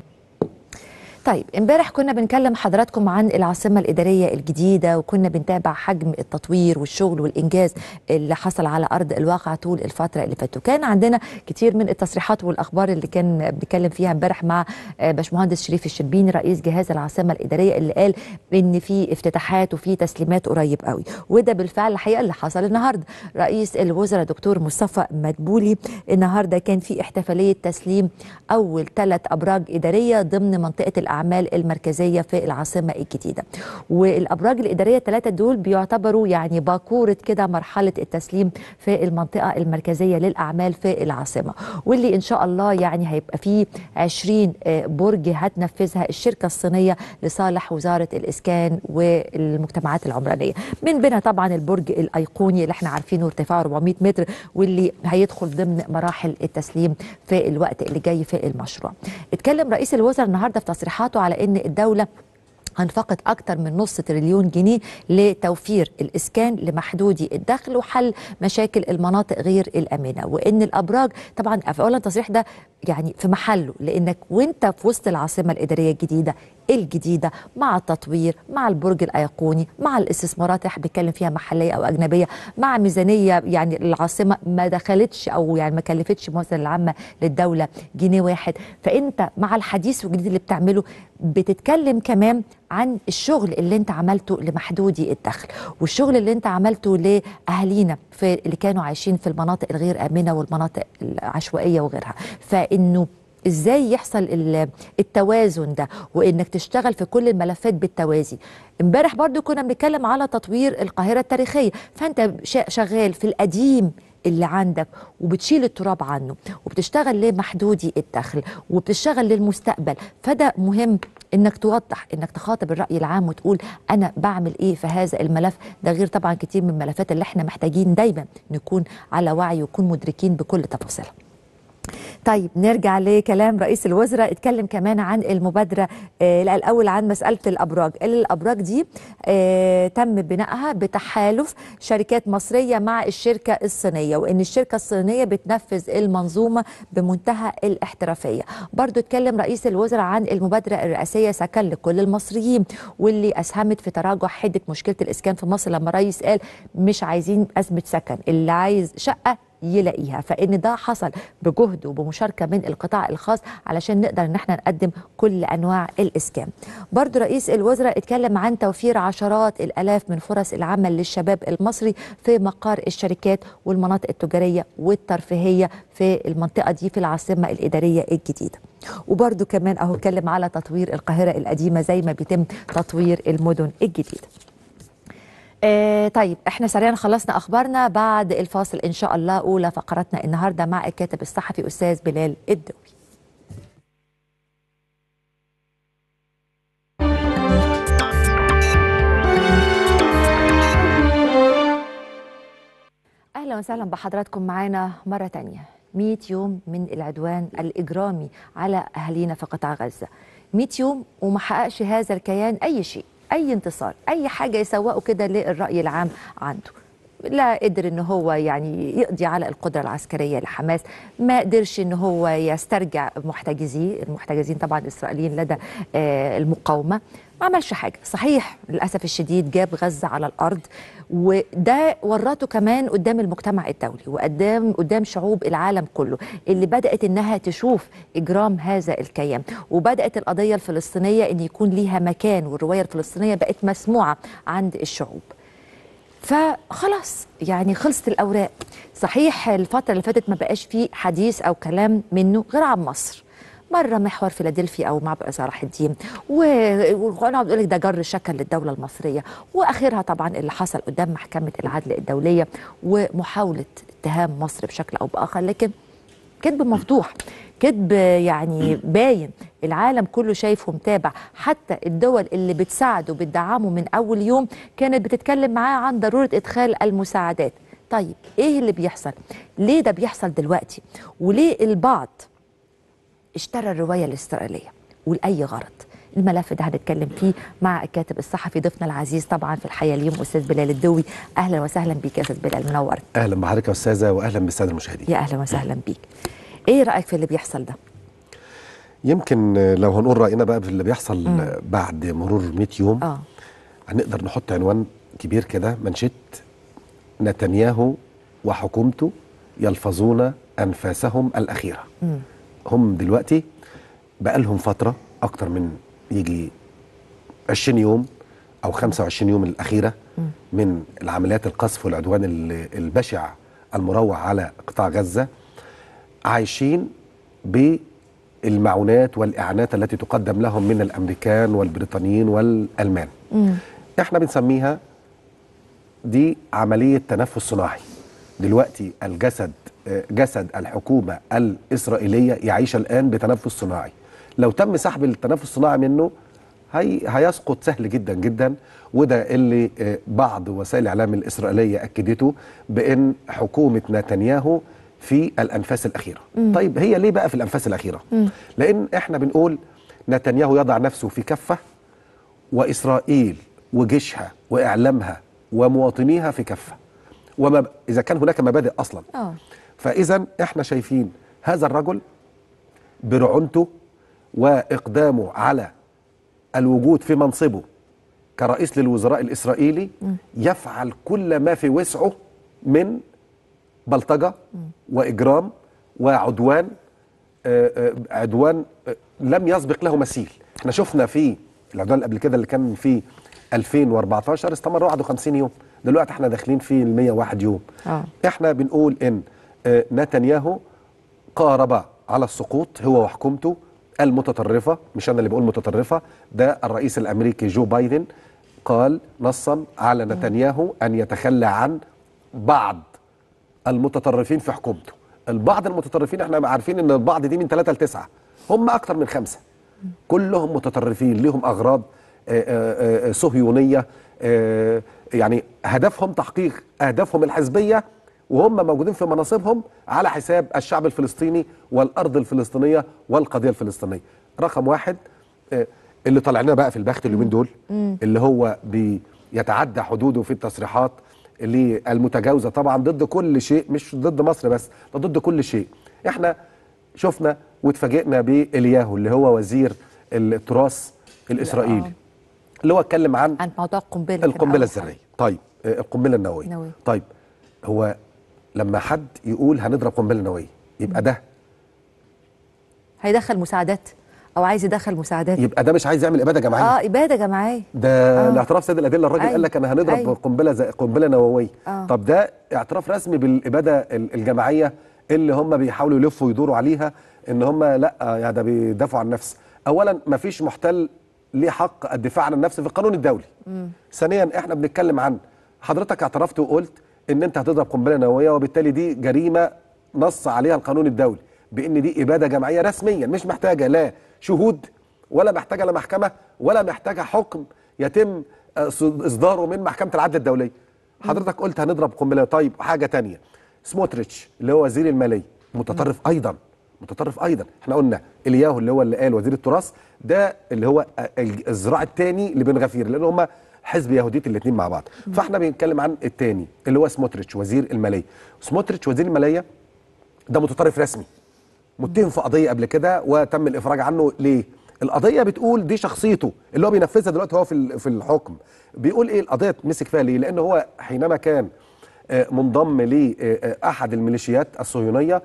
طيب امبارح كنا بنكلم حضراتكم عن العاصمة الإدارية الجديدة وكنا بنتابع حجم التطوير والشغل والإنجاز اللي حصل على أرض الواقع طول الفترة اللي فاتت وكان عندنا كتير من التصريحات والأخبار اللي كان بنتكلم فيها امبارح مع باشمهندس شريف الشربيني رئيس جهاز العاصمة الإدارية اللي قال إن في افتتاحات وفي تسليمات قريب قوي وده بالفعل الحقيقة اللي حصل النهاردة رئيس الوزراء دكتور مصطفى مدبولي النهاردة كان في احتفالية تسليم أول ثلاث أبراج إدارية ضمن منطقة الاعمال المركزيه في العاصمه الجديده والابراج الاداريه الثلاثه دول بيعتبروا يعني باكوره كده مرحله التسليم في المنطقه المركزيه للاعمال في العاصمه واللي ان شاء الله يعني هيبقى فيه 20 برج هتنفذها الشركه الصينيه لصالح وزاره الاسكان والمجتمعات العمرانيه من بينها طبعا البرج الايقوني اللي احنا عارفينه ارتفاعه 400 متر واللي هيدخل ضمن مراحل التسليم في الوقت اللي جاي في المشروع اتكلم رئيس الوزراء النهارده في تصريحات تصريحاته على ان الدوله أنفقت أكثر من نص تريليون جنيه لتوفير الإسكان لمحدودي الدخل وحل مشاكل المناطق غير الآمنة وإن الأبراج طبعا أولا التصريح ده يعني في محله لأنك وإنت في وسط العاصمة الإدارية الجديدة الجديدة مع التطوير مع البرج الأيقوني مع الاستثمارات اللي احنا بنتكلم فيها محلية أو أجنبية مع ميزانية يعني العاصمة ما دخلتش أو يعني ما كلفتش الموازنة العامة للدولة جنيه واحد فأنت مع الحديث والجديد اللي بتعمله بتتكلم كمان عن الشغل اللي انت عملته لمحدودي الدخل والشغل اللي انت عملته لاهالينا في اللي كانوا عايشين في المناطق الغير امنه والمناطق العشوائيه وغيرها فانه ازاي يحصل التوازن ده وانك تشتغل في كل الملفات بالتوازي امبارح برضو كنا بنتكلم على تطوير القاهره التاريخيه فانت شغال في القديم اللي عندك وبتشيل التراب عنه وبتشتغل لمحدودي الدخل وبتشتغل للمستقبل فده مهم انك توضح انك تخاطب الراي العام وتقول انا بعمل ايه في هذا الملف ده غير طبعا كتير من الملفات اللي احنا محتاجين دايما نكون على وعي ونكون مدركين بكل تفاصيلها طيب نرجع لكلام رئيس الوزراء اتكلم كمان عن المبادرة آه لا الأول عن مسألة الأبراج الأبراج دي آه تم بنائها بتحالف شركات مصرية مع الشركة الصينية وإن الشركة الصينية بتنفذ المنظومة بمنتهى الاحترافية برضو اتكلم رئيس الوزراء عن المبادرة الرئاسية سكن لكل المصريين واللي أسهمت في تراجع حدة مشكلة الإسكان في مصر لما الرئيس قال مش عايزين أزمة سكن اللي عايز شقة يلاقيها فان ده حصل بجهد وبمشاركه من القطاع الخاص علشان نقدر ان احنا نقدم كل انواع الاسكان برضو رئيس الوزراء اتكلم عن توفير عشرات الالاف من فرص العمل للشباب المصري في مقار الشركات والمناطق التجاريه والترفيهيه في المنطقه دي في العاصمه الاداريه الجديده وبرضو كمان اهو اتكلم على تطوير القاهره القديمه زي ما بيتم تطوير المدن الجديده آه طيب احنا سريعا خلصنا اخبارنا بعد الفاصل ان شاء الله اولى فقراتنا النهارده مع الكاتب الصحفي استاذ بلال الدوي اهلا وسهلا بحضراتكم معانا مره تانية 100 يوم من العدوان الاجرامي على اهالينا في قطاع غزه 100 يوم وما حققش هذا الكيان اي شيء اي انتصار اي حاجه يسوقوا كده للراي العام عنده لا قدر ان هو يعني يقضي على القدره العسكريه لحماس ما قدرش ان هو يسترجع محتجزيه المحتجزين طبعا الاسرائيليين لدى آه المقاومه ما عملش حاجه صحيح للاسف الشديد جاب غزه على الارض وده ورطه كمان قدام المجتمع الدولي وقدام قدام شعوب العالم كله اللي بدات انها تشوف اجرام هذا الكيان وبدات القضيه الفلسطينيه ان يكون ليها مكان والروايه الفلسطينيه بقت مسموعه عند الشعوب فخلاص يعني خلصت الاوراق صحيح الفتره اللي فاتت ما بقاش فيه حديث او كلام منه غير عن مصر مره محور فيلادلفيا او معبر صلاح الدين وانا بقول لك ده جر شكل للدوله المصريه واخرها طبعا اللي حصل قدام محكمه العدل الدوليه ومحاوله اتهام مصر بشكل او باخر لكن كذب مفتوح كذب يعني باين العالم كله شايف ومتابع حتى الدول اللي بتساعده بتدعمه من اول يوم كانت بتتكلم معاه عن ضروره ادخال المساعدات طيب ايه اللي بيحصل ليه ده بيحصل دلوقتي وليه البعض اشترى الروايه الاسرائيليه ولاي غرض الملف ده هنتكلم فيه مع الكاتب الصحفي ضيفنا العزيز طبعا في الحياه اليوم استاذ بلال الدوي اهلا وسهلا بيك يا استاذ بلال منور اهلا بحضرتك يا استاذه واهلا بالساده المشاهدين يا اهلا وسهلا بيك ايه رايك في اللي بيحصل ده يمكن لو هنقول راينا بقى في اللي بيحصل مم. بعد مرور 100 يوم اه هنقدر نحط عنوان كبير كده منشط نتنياهو وحكومته يلفظون انفاسهم الاخيره مم. هم دلوقتي بقى لهم فتره اكتر من يجي 20 يوم او 25 يوم الاخيره مم. من العمليات القصف والعدوان ال- البشع المروع على قطاع غزه عايشين بالمعونات والاعانات التي تقدم لهم من الامريكان والبريطانيين والالمان مم. احنا بنسميها دي عمليه تنفس صناعي دلوقتي الجسد آه، جسد الحكومه الاسرائيليه يعيش الان بتنفس صناعي لو تم سحب التنفس الصناعي منه هي هيسقط سهل جدا جدا وده اللي آه، بعض وسائل الاعلام الاسرائيليه اكدته بان حكومه نتنياهو في الانفاس الاخيره مم. طيب هي ليه بقى في الانفاس الاخيره مم. لان احنا بنقول نتنياهو يضع نفسه في كفه واسرائيل وجيشها واعلامها ومواطنيها في كفه وما اذا كان هناك مبادئ اصلا اه فاذا احنا شايفين هذا الرجل برعونته واقدامه على الوجود في منصبه كرئيس للوزراء الاسرائيلي يفعل كل ما في وسعه من بلطجه واجرام وعدوان آه، آه، عدوان آه، لم يسبق له مثيل احنا شفنا في العدوان اللي قبل كده اللي كان في 2014 استمر 51 يوم دلوقتي احنا داخلين في ال 101 يوم اه احنا بنقول ان آه، نتنياهو قارب على السقوط هو وحكومته المتطرفه مش انا اللي بقول متطرفه ده الرئيس الامريكي جو بايدن قال نصا على نتنياهو ان يتخلى عن بعض المتطرفين في حكومته البعض المتطرفين احنا عارفين ان البعض دي من ثلاثة لتسعة هم اكتر من خمسة كلهم متطرفين لهم اغراض آه، آه، آه، صهيونية آه، يعني هدفهم تحقيق اهدافهم الحزبية وهم موجودين في مناصبهم على حساب الشعب الفلسطيني والارض الفلسطينيه والقضيه الفلسطينيه رقم واحد آه، اللي طالع لنا بقى في البخت اليومين دول اللي هو بيتعدى حدوده في التصريحات اللي المتجاوزه طبعا ضد كل شيء مش ضد مصر بس ده ضد كل شيء احنا شفنا واتفاجئنا بالياهو اللي هو وزير التراث الاسرائيلي آه. اللي هو اتكلم عن عن موضوع القنبله كان القنبله أول الذريه طيب آه، القنبله النوويه نووية. طيب هو لما حد يقول هنضرب قنبله نوويه يبقى ده حاجة. هيدخل مساعدات او عايز يدخل مساعدات يبقى ده مش عايز يعمل اباده جماعيه اه اباده جماعيه ده آه. الاعتراف سيد الادله الراجل أيوة. قال لك انا هنضرب أيوة. قنبله زي قنبله نوويه آه. طب ده اعتراف رسمي بالاباده ال- الجماعيه اللي هم بيحاولوا يلفوا ويدوروا عليها ان هم لا يعني ده بيدافعوا عن النفس اولا ما فيش محتل ليه حق الدفاع عن النفس في القانون الدولي ثانيا احنا بنتكلم عن حضرتك اعترفت وقلت ان انت هتضرب قنبله نوويه وبالتالي دي جريمه نص عليها القانون الدولي بان دي اباده جماعيه رسميا مش محتاجه لا شهود ولا محتاجه لا محكمه ولا محتاجه حكم يتم آه، صد- اصداره من محكمه العدل الدوليه حضرتك قلت هنضرب قنبله طيب حاجه تانية سموتريتش اللي هو وزير الماليه متطرف ايضا متطرف ايضا احنا قلنا الياهو اللي هو اللي قال وزير التراث ده اللي هو آه، ال- الذراع الثاني لبن غفير لان هم حزب يهوديت الاثنين مع بعض فاحنا بنتكلم عن الثاني اللي هو سموتريتش وزير الماليه سموتريتش وزير الماليه ده متطرف رسمي متهم في قضيه قبل كده وتم الافراج عنه ليه؟ القضيه بتقول دي شخصيته اللي هو بينفذها دلوقتي هو في ال- في الحكم بيقول ايه القضيه اتمسك فيها ليه؟ لان هو حينما كان آه، منضم لاحد الميليشيات الصهيونيه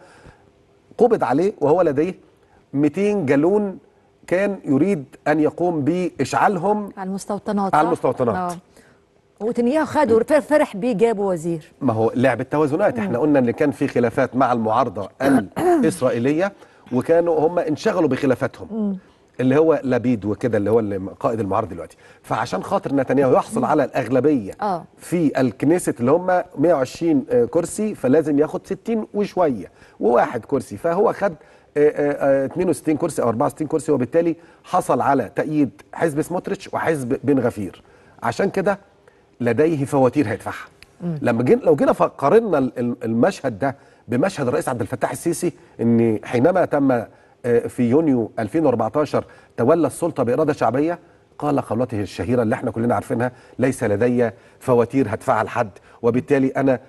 قبض عليه وهو لديه 200 جالون كان يريد ان يقوم باشعالهم على المستوطنات على صح؟ المستوطنات. آه. وتنياهو خده فر- فرح بيه جابه وزير ما هو لعبة توازنات احنا قلنا ان كان في خلافات مع المعارضة الإسرائيلية وكانوا هم انشغلوا بخلافاتهم اللي هو لبيد وكده اللي هو اللي قائد المعارضة دلوقتي فعشان خاطر نتنياهو يحصل على الأغلبية آه. في الكنيست اللي هم 120 آه، كرسي فلازم ياخد 60 وشوية وواحد كرسي فهو خد آه، آه، آه، 62 كرسي او 64 كرسي وبالتالي حصل على تأييد حزب سموتريتش وحزب بن غفير عشان كده لديه فواتير هيدفعها لما جينا لو جينا قارنا ال- ال- المشهد ده بمشهد الرئيس عبد الفتاح السيسي ان حينما تم آه، في يونيو 2014 تولى السلطه باراده شعبيه قال قولته الشهيره اللي احنا كلنا عارفينها ليس لدي فواتير هدفعها لحد وبالتالي انا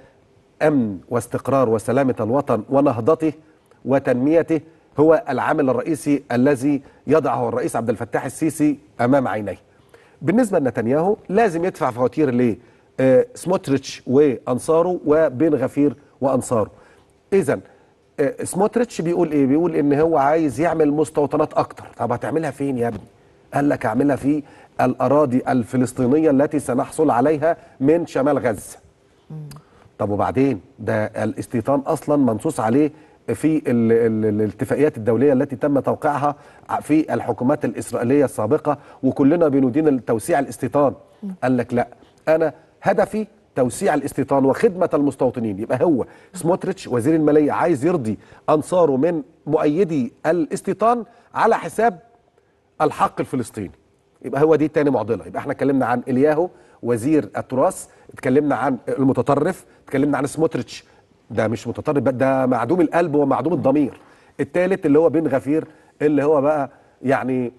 امن واستقرار وسلامه الوطن ونهضته وتنميته هو العامل الرئيسي الذي يضعه الرئيس عبد الفتاح السيسي امام عينيه. بالنسبه لنتنياهو لازم يدفع فواتير ل آه، سموتريتش وانصاره وبن غفير وانصاره. اذا آه، سموتريتش بيقول ايه؟ بيقول ان هو عايز يعمل مستوطنات اكتر، طب هتعملها فين يا ابني؟ قال لك اعملها في الاراضي الفلسطينيه التي سنحصل عليها من شمال غزه. طب وبعدين ده الاستيطان اصلا منصوص عليه في ال ال الاتفاقيات الدوليه التي تم توقيعها في الحكومات الاسرائيليه السابقه وكلنا بندين توسيع الاستيطان قال لك لا انا هدفي توسيع الاستيطان وخدمه المستوطنين يبقى هو سموتريتش وزير الماليه عايز يرضي انصاره من مؤيدي الاستيطان على حساب الحق الفلسطيني يبقى هو دي تاني معضله يبقى احنا اتكلمنا عن الياهو وزير التراث اتكلمنا عن المتطرف اتكلمنا عن سموتريتش ده مش متطرف بقى، ده معدوم القلب ومعدوم الضمير التالت اللي هو بن غفير اللي هو بقى يعني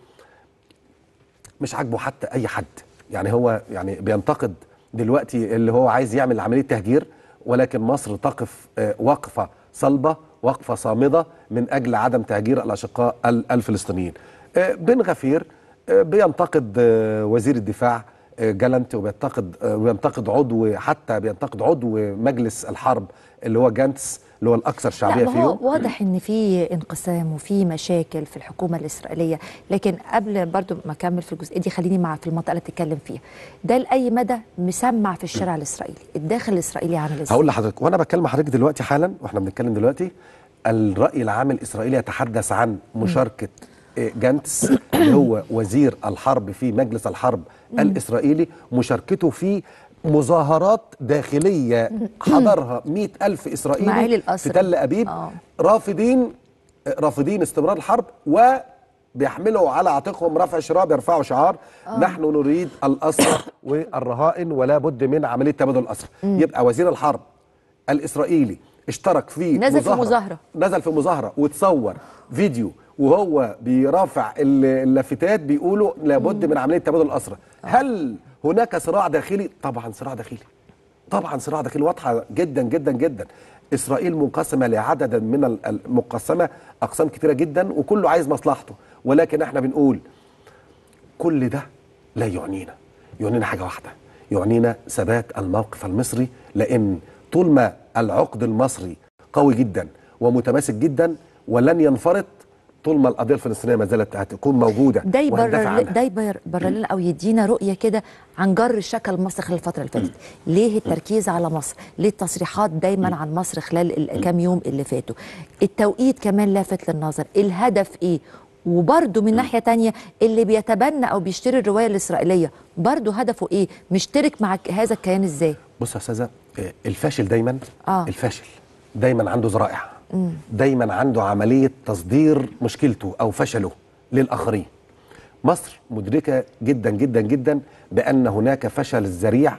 مش عاجبه حتى اي حد يعني هو يعني بينتقد دلوقتي اللي هو عايز يعمل عمليه تهجير ولكن مصر تقف آه، وقفه صلبه وقفه صامده من اجل عدم تهجير الاشقاء ال- الفلسطينيين آه، بن غفير آه، بينتقد آه، وزير الدفاع آه، جالنت وبينتقد آه، وبينتقد عضو حتى بينتقد عضو مجلس الحرب اللي هو جانتس اللي هو الاكثر شعبيه لا ما هو فيهم واضح ان في انقسام وفي مشاكل في الحكومه الاسرائيليه لكن قبل برضو ما اكمل في الجزئيه دي خليني مع في المنطقه اللي بتتكلم فيها ده لاي مدى مسمع في الشارع الاسرائيلي الداخل الاسرائيلي عامل ازاي هقول لحضرتك وانا بكلم حضرتك دلوقتي حالا واحنا بنتكلم دلوقتي الراي العام الاسرائيلي يتحدث عن مشاركه آه، جانتس اللي هو وزير الحرب في مجلس الحرب الاسرائيلي مشاركته في مظاهرات داخليه حضرها مئة ألف معالي إسرائيلي القصر. في تل أبيب آه. رافضين رافضين استمرار الحرب وبيحملوا على عاتقهم رفع شراء بيرفعوا شعار نحن نريد الأسرى والرهائن ولا بد من عملية تبادل الأسرى يبقى وزير الحرب الاسرائيلي اشترك في نزل في مظاهرة. نزل في مظاهره وتصور فيديو وهو بيرافع ال- اللافتات بيقولوا لابد من عمليه تبادل الاسرى هل هناك صراع داخلي طبعا صراع داخلي طبعا صراع داخلي واضحه جدا جدا جدا اسرائيل منقسمه لعدد من ال- المقسمه اقسام كتيره جدا وكله عايز مصلحته ولكن احنا بنقول كل ده لا يعنينا يعنينا حاجه واحده يعنينا ثبات الموقف المصري لان طول ما العقد المصري قوي جدا ومتماسك جدا ولن ينفرط طول ما القضيه الفلسطينيه ما زالت هتكون موجوده ده وهندافع يبرر عنها. ده يبرر يبرر لنا او يدينا رؤيه كده عن جر شكل مصر خلال الفتره اللي فاتت ليه التركيز على مصر ليه التصريحات دايما عن مصر خلال الكام يوم اللي فاتوا التوقيت كمان لافت للنظر الهدف ايه وبرده من ناحيه تانية اللي بيتبنى او بيشتري الروايه الاسرائيليه برده هدفه ايه مشترك مع ك- هذا الكيان ازاي بص يا استاذه آه، الفاشل دايما آه. الفاشل دايما عنده ذرائع دايما عنده عمليه تصدير مشكلته او فشله للاخرين مصر مدركه جدا جدا جدا بان هناك فشل ذريع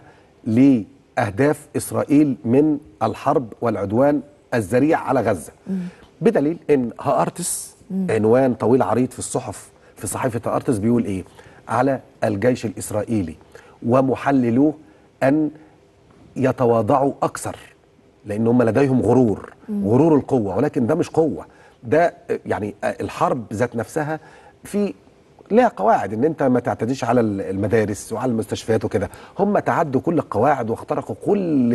لاهداف اسرائيل من الحرب والعدوان الذريع على غزه بدليل ان هارتس عنوان طويل عريض في الصحف في صحيفه هارتس بيقول ايه على الجيش الاسرائيلي ومحللوه ان يتواضعوا اكثر لان هم لديهم غرور غرور القوه ولكن ده مش قوه ده يعني الحرب ذات نفسها في لها قواعد ان انت ما تعتديش على المدارس وعلى المستشفيات وكده هم تعدوا كل القواعد واخترقوا كل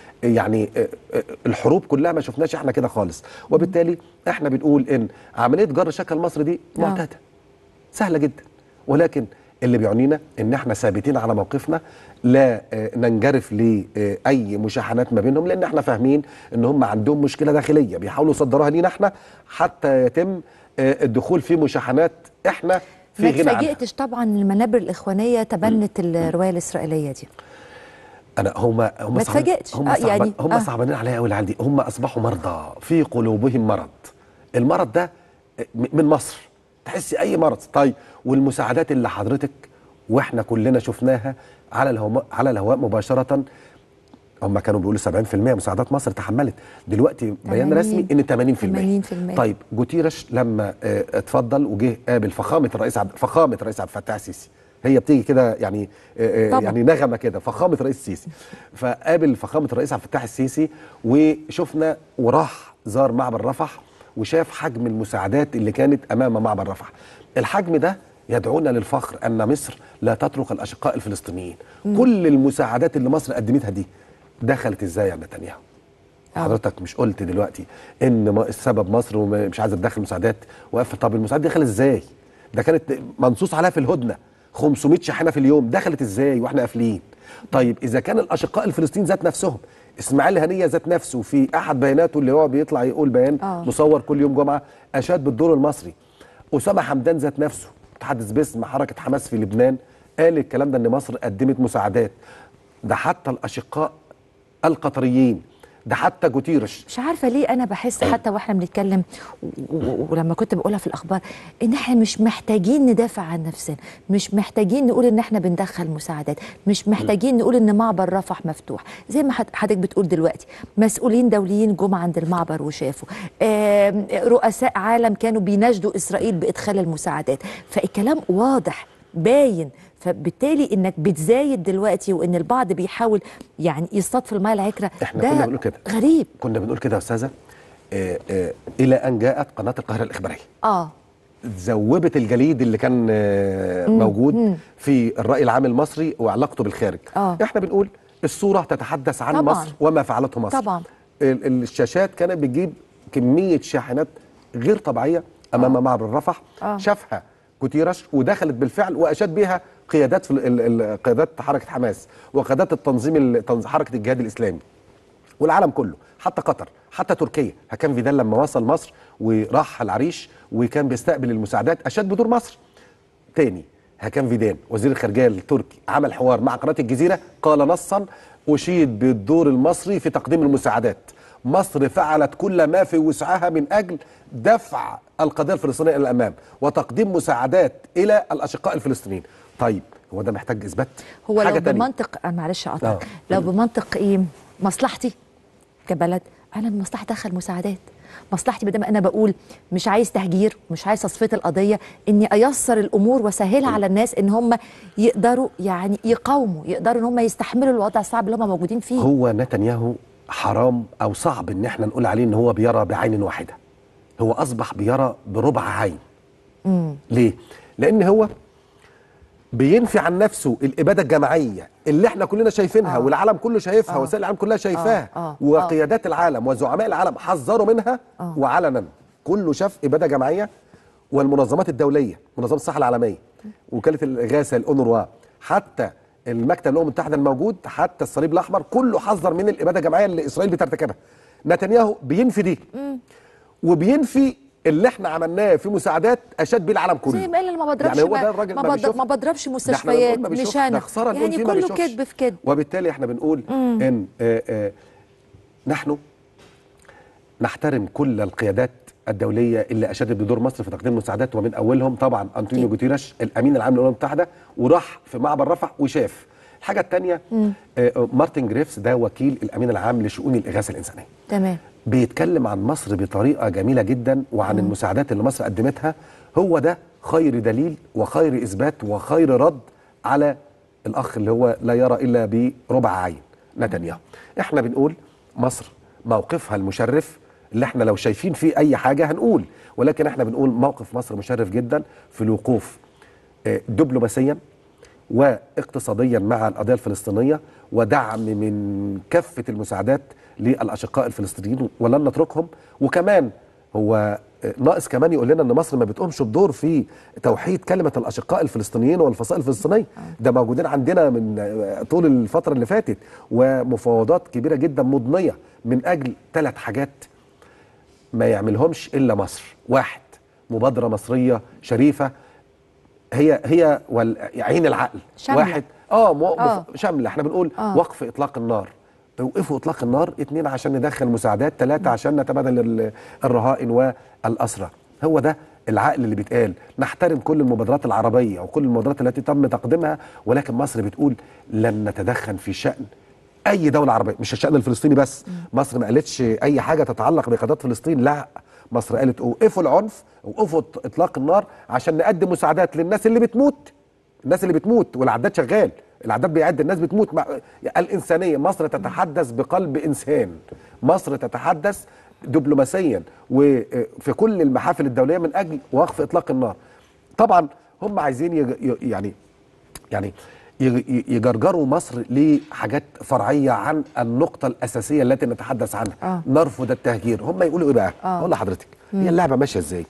يعني الحروب كلها ما شفناش احنا كده خالص وبالتالي احنا بنقول ان عمليه جر شكل مصر دي آه. معتاده سهله جدا ولكن اللي بيعنينا ان احنا ثابتين على موقفنا لا آه، ننجرف لاي مشاحنات ما بينهم لان احنا فاهمين ان هم عندهم مشكله داخليه بيحاولوا يصدروها لينا احنا حتى يتم آه، الدخول في مشاحنات احنا في ما غنى عنها اتفاجئتش طبعا المنابر الاخوانيه تبنت الروايه الاسرائيليه دي انا هم هم ما صعب- اتفاجئتش. هم آه، صعبان يعني- هم آه. صعبانين عليا قوي العيال دي هم اصبحوا مرضى في قلوبهم مرض المرض ده م- من مصر تحسي اي مرض طيب والمساعدات اللي حضرتك واحنا كلنا شفناها على الهواء على الهواء مباشره هم كانوا بيقولوا 70% مساعدات مصر تحملت دلوقتي بيان 80 رسمي ان 80% 80% طيب جوتيرش لما آه، اتفضل وجه قابل فخامه الرئيس عبد فخامه الرئيس عبد الفتاح السيسي هي بتيجي كده يعني آه، آه، طبعا. يعني نغمه كده فخامه الرئيس السيسي فقابل فخامه الرئيس عبد الفتاح السيسي وشفنا وراح زار معبر رفح وشاف حجم المساعدات اللي كانت امام معبر رفح الحجم ده يدعونا للفخر ان مصر لا تترك الاشقاء الفلسطينيين كل المساعدات اللي مصر قدمتها دي دخلت ازاي يا نتنياهو آه. حضرتك مش قلت دلوقتي ان ما- السبب مصر ومش عايزه تدخل مساعدات وقف طب المساعدات دي دخلت ازاي ده كانت منصوص عليها في الهدنه 500 شاحنه في اليوم دخلت ازاي واحنا قافلين طيب اذا كان الاشقاء الفلسطينيين ذات نفسهم اسماعيل هنيه ذات نفسه في احد بياناته اللي هو بيطلع يقول بيان آه. مصور كل يوم جمعه اشاد بالدور المصري اسامه حمدان ذات نفسه متحدث باسم حركه حماس في لبنان قال الكلام ده ان مصر قدمت مساعدات ده حتى الاشقاء القطريين ده حتى جوتيرش مش عارفه ليه انا بحس حتى واحنا بنتكلم و- و- ولما كنت بقولها في الاخبار ان احنا مش محتاجين ندافع عن نفسنا مش محتاجين نقول ان احنا بندخل مساعدات مش محتاجين نقول ان معبر رفح مفتوح زي ما حد- حضرتك بتقول دلوقتي مسؤولين دوليين جم عند المعبر وشافوا آم، رؤساء عالم كانوا بيناشدوا اسرائيل بادخال المساعدات فالكلام واضح باين فبالتالي انك بتزايد دلوقتي وان البعض بيحاول يعني يصطاد في الماء العكره إحنا ده كنا بنقول كده. غريب كنا بنقول كده يا استاذه آه، آه، الى ان جاءت قناه القاهره الاخباريه اه ذوبت الجليد اللي كان آه، موجود في الراي العام المصري وعلاقته بالخارج آه. احنا بنقول الصوره تتحدث عن طبعاً. مصر وما فعلته مصر طبعاً. ال- ال- الشاشات كانت بتجيب كميه شاحنات غير طبيعيه امام آه. معبر رفح آه. شافها جوتيرش ودخلت بالفعل واشاد بها قيادات في ال- ال- قيادات حركه حماس وقيادات التنظيم ال- تنظ- حركه الجهاد الاسلامي والعالم كله حتى قطر حتى تركيا هكان فيدال لما وصل مصر وراح العريش وكان بيستقبل المساعدات اشاد بدور مصر تاني هكان فيدان وزير الخارجيه التركي عمل حوار مع قناه الجزيره قال نصا اشيد بالدور المصري في تقديم المساعدات مصر فعلت كل ما في وسعها من اجل دفع القضيه الفلسطينيه الى الامام وتقديم مساعدات الى الاشقاء الفلسطينيين طيب هو ده محتاج اثبات هو حاجه لو تانية بمنطق آه، معلش اقطعك آه. لو بمنطق ايه مصلحتي كبلد انا من مصلحتي ادخل مساعدات مصلحتي بدل ما انا بقول مش عايز تهجير مش عايز تصفيه القضيه اني ايسر الامور واسهلها على الناس ان هم يقدروا يعني يقاوموا يقدروا ان هم يستحملوا الوضع الصعب اللي هم موجودين فيه هو نتنياهو حرام او صعب ان احنا نقول عليه ان هو بيرى بعين واحده هو اصبح بيرى بربع عين ليه لان هو بينفي عن نفسه الاباده الجماعيه اللي احنا كلنا شايفينها آه. والعالم كله شايفها آه. وسائل العالم كلها شايفاها آه. آه. وقيادات العالم وزعماء العالم حذروا منها آه. وعلنا كله شاف اباده جماعيه والمنظمات الدوليه منظمه الصحه العالميه وكاله الاغاثه الاونروا حتى المكتب الامم المتحده الموجود حتى الصليب الاحمر كله حذر من الاباده الجماعيه اللي اسرائيل بترتكبها نتنياهو بينفي دي وبينفي اللي احنا عملناه في مساعدات اشاد بيه العالم كله زي ما قال أنا ما بضربش يعني هو ما, ده الراجل ما, ما بضرب بيشوفش. ما بضربش ده احنا مستشفيات بنقول ما بيشوفش، مش انا ده خساره نقول يعني فيه ما كله بيشوفش. كذب في كذب وبالتالي احنا بنقول ان آه آه نحن نحترم كل القيادات الدوليه اللي اشادت بدور مصر في تقديم المساعدات ومن اولهم طبعا انطونيو أكيد. جوتيريش الامين العام للامم المتحده وراح في معبر رفح وشاف الحاجه الثانيه آه مارتن جريفز ده وكيل الامين العام لشؤون الاغاثه الانسانيه تمام بيتكلم عن مصر بطريقه جميله جدا وعن المساعدات اللي مصر قدمتها هو ده خير دليل وخير اثبات وخير رد على الاخ اللي هو لا يرى الا بربع عين نتنياهو احنا بنقول مصر موقفها المشرف اللي احنا لو شايفين فيه اي حاجه هنقول ولكن احنا بنقول موقف مصر مشرف جدا في الوقوف آه، دبلوماسيا واقتصاديا مع القضيه الفلسطينيه ودعم من كافه المساعدات للاشقاء الفلسطينيين ولن نتركهم وكمان هو ناقص كمان يقول لنا ان مصر ما بتقومش بدور في توحيد كلمه الاشقاء الفلسطينيين والفصائل الفلسطينيه ده موجودين عندنا من طول الفتره اللي فاتت ومفاوضات كبيره جدا مضنيه من اجل ثلاث حاجات ما يعملهمش الا مصر واحد مبادره مصريه شريفه هي هي وال- عين العقل شاملة. واحد اه, مو... آه. مف- شامله احنا بنقول آه. وقف اطلاق النار وقفوا اطلاق النار اتنين عشان ندخل مساعدات ثلاثه عشان نتبادل ال- الرهائن والاسرى هو ده العقل اللي بيتقال نحترم كل المبادرات العربيه وكل المبادرات التي تم تقديمها ولكن مصر بتقول لن نتدخل في شان اي دوله عربيه مش الشان الفلسطيني بس مصر ما قالتش اي حاجه تتعلق بقضيه فلسطين لا مصر قالت اوقفوا العنف اوقفوا اطلاق النار عشان نقدم مساعدات للناس اللي بتموت الناس اللي بتموت والعداد شغال العداد بيعد الناس بتموت مع الانسانيه مصر تتحدث بقلب انسان مصر تتحدث دبلوماسيا وفي كل المحافل الدوليه من اجل وقف اطلاق النار طبعا هم عايزين يج... ي- يعني يعني ي- يجرجروا مصر لحاجات فرعيه عن النقطه الاساسيه التي نتحدث عنها آه. نرفض التهجير هم يقولوا ايه بقى آه. اقول لحضرتك هي اللعبه ماشيه ازاي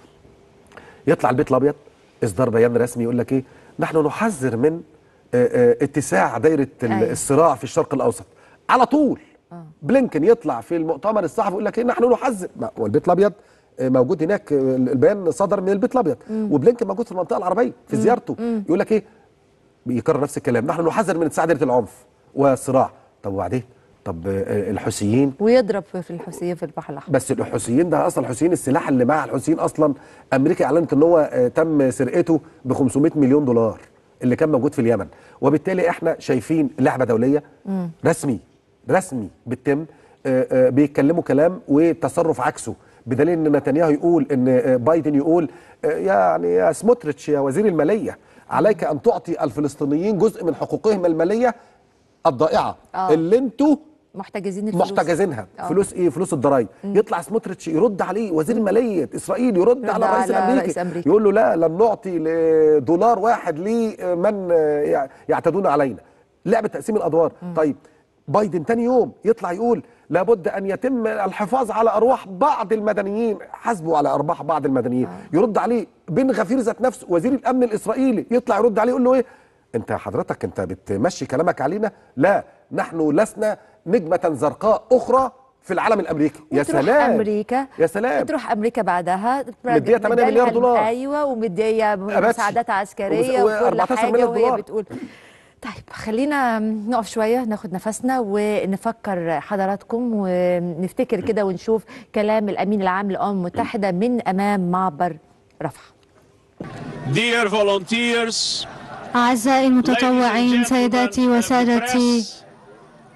يطلع البيت الابيض اصدار بيان رسمي يقول لك ايه نحن نحذر من آه، آه، اتساع دايره ال- أيوة. الصراع في الشرق الاوسط على طول بلينكن يطلع في المؤتمر الصحفي يقول لك ايه نحن نحذر ما- والبيت الابيض آه، موجود هناك آه، البيان صدر من البيت الابيض وبلينكن موجود في المنطقه العربيه في زيارته يقول لك ايه بيكرر نفس الكلام نحن نحذر من اتساع دايره العنف والصراع طب وبعدين طب آه، الحوثيين ويضرب في الحوثيين في البحر الاحمر بس الحوثيين ده اصلا الحوثيين السلاح اللي مع الحوثيين اصلا امريكا اعلنت ان هو آه، تم سرقته ب 500 مليون دولار اللي كان موجود في اليمن وبالتالي احنا شايفين لعبه دوليه رسمي رسمي بتتم آه، آه، بيتكلموا كلام وتصرف عكسه بدليل ان نتنياهو يقول ان آه، بايدن يقول آه، يعني يا سموتريتش يا وزير الماليه عليك ان تعطي الفلسطينيين جزء من حقوقهم الماليه الضائعه آه. اللي انتوا محتجزين الفلوس محتجزينها آه. فلوس ايه فلوس الضرايب يطلع سموتريتش يرد عليه وزير الماليه اسرائيل يرد يرد على الرئيس على الامريكي رئيس أمريكا. يقول له لا لن نعطي دولار واحد لمن يع- يعتدون علينا لعبه تقسيم الادوار طيب بايدن تاني يوم يطلع يقول لابد ان يتم الحفاظ على ارواح بعض المدنيين حاسبوا على ارواح بعض المدنيين يرد عليه بن غفير ذات نفسه وزير الامن الاسرائيلي يطلع يرد عليه يقول له ايه انت حضرتك انت بتمشي كلامك علينا لا نحن لسنا نجمه زرقاء اخرى في العالم الامريكي يا وتروح سلام امريكا يا سلام تروح امريكا بعدها مدية 8 مليار مديها- دولار. ايوه ومديه أباتشي. مساعدات عسكريه ومس- وكل 14 حاجه مليار وهي دولار. بتقول طيب خلينا نقف شويه ناخد نفسنا ونفكر حضراتكم ونفتكر كده ونشوف كلام الامين العام للامم المتحده من امام معبر رفح Dear volunteers, أعزائي المتطوعين سيداتي وسادتي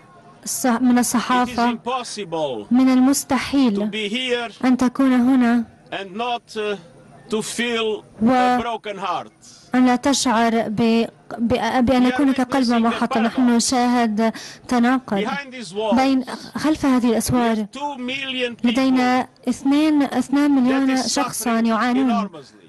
الص- من It is الصحافة impossible من to المستحيل be here أن تكون هنا and not uh, to feel و- a broken heart. أن لا تشعر ب... ب... بأن يكون لك قلب محط نحن نشاهد تناقض Behind these walls, بين خلف هذه الأسوار 2 million people لدينا اثنين اثنان that مليون is شخصا suffering يعانون enormously.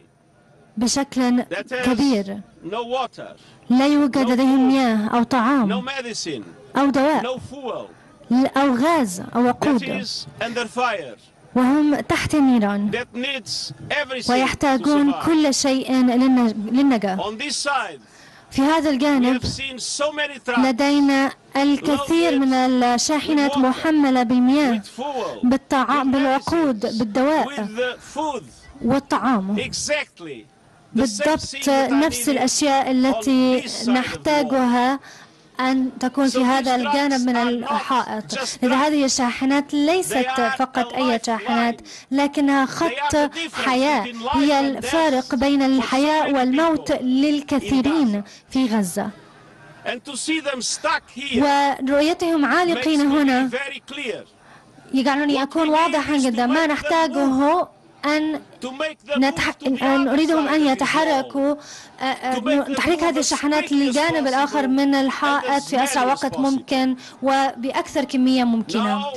بشكل That has كبير no water, لا يوجد لديهم مياه أو no طعام medicine, أو دواء no fuel. أو غاز أو That وقود is under fire. وهم تحت النيران That needs everything to ويحتاجون survive. كل شيء للنج- للنجاة On this side, في هذا we الجانب have seen so many trucks لدينا الكثير من الشاحنات محملة بالمياه with fuel, بالطعام with بالوقود medicines, بالدواء with the food. والطعام Exactly. The same بالضبط thing that are نفس needed الأشياء التي on this side of the wall. نحتاجها أن تكون في So هذا these الجانب من trucks are not الحائط just إذا trucks. هذه الشاحنات ليست They are فقط a أي lifeline. شاحنات لكنها They are خط the difference حياة between life هي and الفارق death بين for so الحياة many والموت people للكثيرين in في غزة And to see them stuck here ورؤيتهم makes عالقين me هنا be very clear. يجعلني What أكون we need واضحا is to جدا ما make them نحتاجه أن To make them نتح... move to the أن other نريدهم side أن of this يتحركوا wall. آه، آه، To make them تحريك move هذه as الشحنات quickly as للجانب possible الآخر من and الحائط as في أسرع many as وقت possible. ممكن وبأكثر كمية ممكنة Now,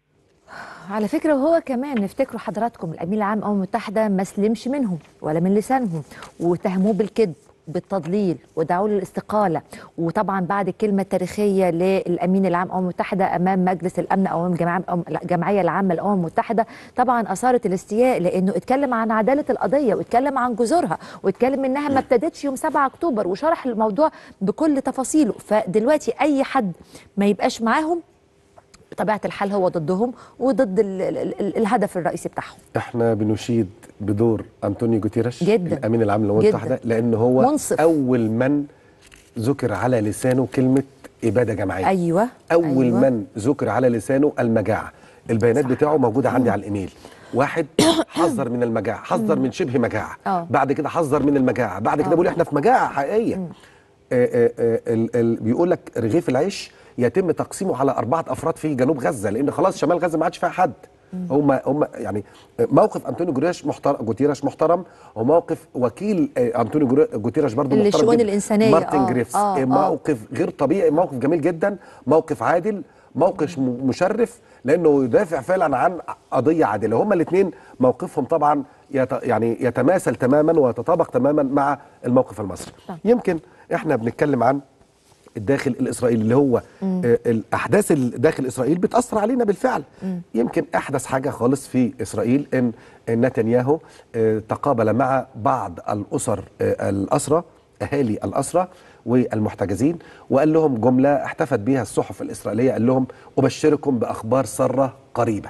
على فكرة وهو كمان نفتكروا حضراتكم الأمين العام للأمم المتحدة ما سلمش منهم ولا من لسانهم واتهموه بالكذب بالتضليل ودعوا له الاستقالة وطبعا بعد الكلمة التاريخية للأمين العام للأمم المتحدة أمام مجلس الأمن أو أمام جماعة- أم- الجمعية العامة للأمم المتحدة طبعا أثارت الاستياء لأنه اتكلم عن عدالة القضية واتكلم عن جذورها واتكلم إنها ما ابتدتش يوم 7 أكتوبر وشرح الموضوع بكل تفاصيله فدلوقتي أي حد ما يبقاش معاهم بطبيعة الحال هو ضدهم وضد ال ال ال الهدف الرئيسي بتاعهم احنا بنشيد بدور انطونيو جوتيريش جداً. الامين العام للامم جداً. المتحده لان هو منصف. اول من ذكر على لسانه كلمه اباده جماعيه أيوة اول أيوة. أيوة. من ذكر على لسانه المجاعه البيانات صح. بتاعه موجوده عندي على الايميل واحد حذر من المجاعه حذر من شبه مجاعه آه. بعد كده حذر من المجاعه بعد كده بيقول احنا في مجاعه حقيقيه آه آه آه ال- ال- بيقول لك رغيف العيش يتم تقسيمه على اربعه افراد في جنوب غزه لان خلاص شمال غزه ما عادش فيها حد هم هم يعني موقف انطونيو جوتيريش محترم جوتيريش محترم وموقف وكيل آه، انطونيو جوري- جوتيريش برضه محترم للشؤون جداً. الإنسانية. مارتن آه، جريفز آه، آه. موقف غير طبيعي موقف جميل جدا موقف عادل موقف م- مشرف لانه يدافع فعلا عن قضيه عادله هما الاثنين موقفهم طبعا يت يعني يتماثل تماما ويتطابق تماما مع الموقف المصري طبعا. يمكن احنا بنتكلم عن الداخل الاسرائيلي اللي هو آه، الاحداث داخل اسرائيل بتاثر علينا بالفعل يمكن احدث حاجه خالص في اسرائيل ان إن نتنياهو آه، تقابل مع بعض الاسر آه، الاسرى اهالي الاسرى والمحتجزين وقال لهم جمله احتفت بها الصحف الاسرائيليه قال لهم ابشركم باخبار ساره قريبا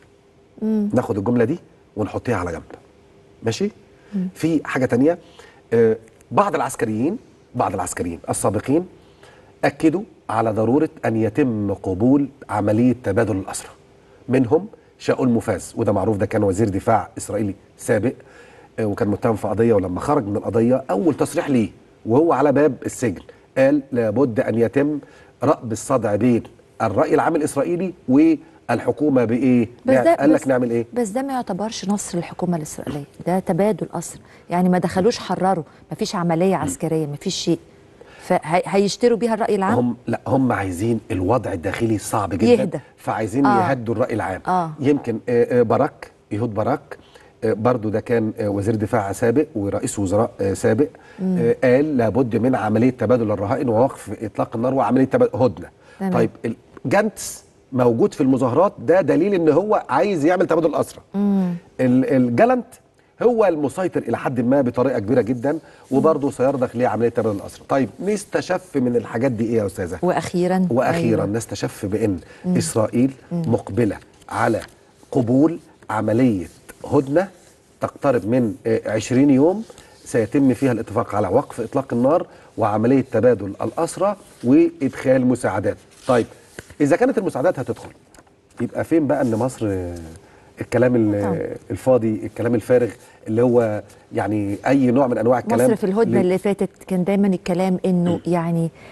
ناخد الجمله دي ونحطها على جنب ماشي في حاجه تانية آه، بعض العسكريين بعض العسكريين السابقين اكدوا على ضروره ان يتم قبول عمليه تبادل الاسرى منهم شاول مفاز وده معروف ده كان وزير دفاع اسرائيلي سابق آه، وكان متهم في قضيه ولما خرج من القضيه اول تصريح ليه وهو على باب السجن قال لابد ان يتم رأب الصدع بين الراي العام الاسرائيلي والحكومه بايه؟ قال لك نعمل ايه؟ بس ده ما يعتبرش نصر للحكومه الاسرائيليه ده تبادل اسر يعني ما دخلوش حرروا ما فيش عمليه عسكريه ما فيش شيء فهيشتروا بيها الراي العام هم لا هم عايزين الوضع الداخلي صعب جدا يهدى. فعايزين آه. آه. يهدوا الراي العام آه. يمكن آه، آه، باراك يهود باراك آه، برضو ده كان آه، وزير دفاع سابق ورئيس وزراء آه، سابق آه، قال لابد من عمليه تبادل الرهائن ووقف اطلاق النار وعمليه تبادل هدنه تمام. طيب ال- جانتس موجود في المظاهرات ده دليل ان هو عايز يعمل تبادل اسرى ال- الجالنت هو المسيطر الى حد ما بطريقه كبيره جدا وبرضه سيرضخ لعمليه تبادل الاسرى طيب نستشف من الحاجات دي ايه يا استاذه واخيرا واخيرا أيوة. نستشف بان اسرائيل مقبله على قبول عمليه هدنه تقترب من آه، 20 يوم سيتم فيها الاتفاق على وقف اطلاق النار وعمليه تبادل الاسرى وادخال مساعدات. طيب اذا كانت المساعدات هتدخل يبقى فين بقى ان مصر آه، الكلام ال- طبعا. الفاضي الكلام الفارغ اللي هو يعني اي نوع من انواع الكلام مصر في الهدنه ل- اللي فاتت كان دايما الكلام انه يعني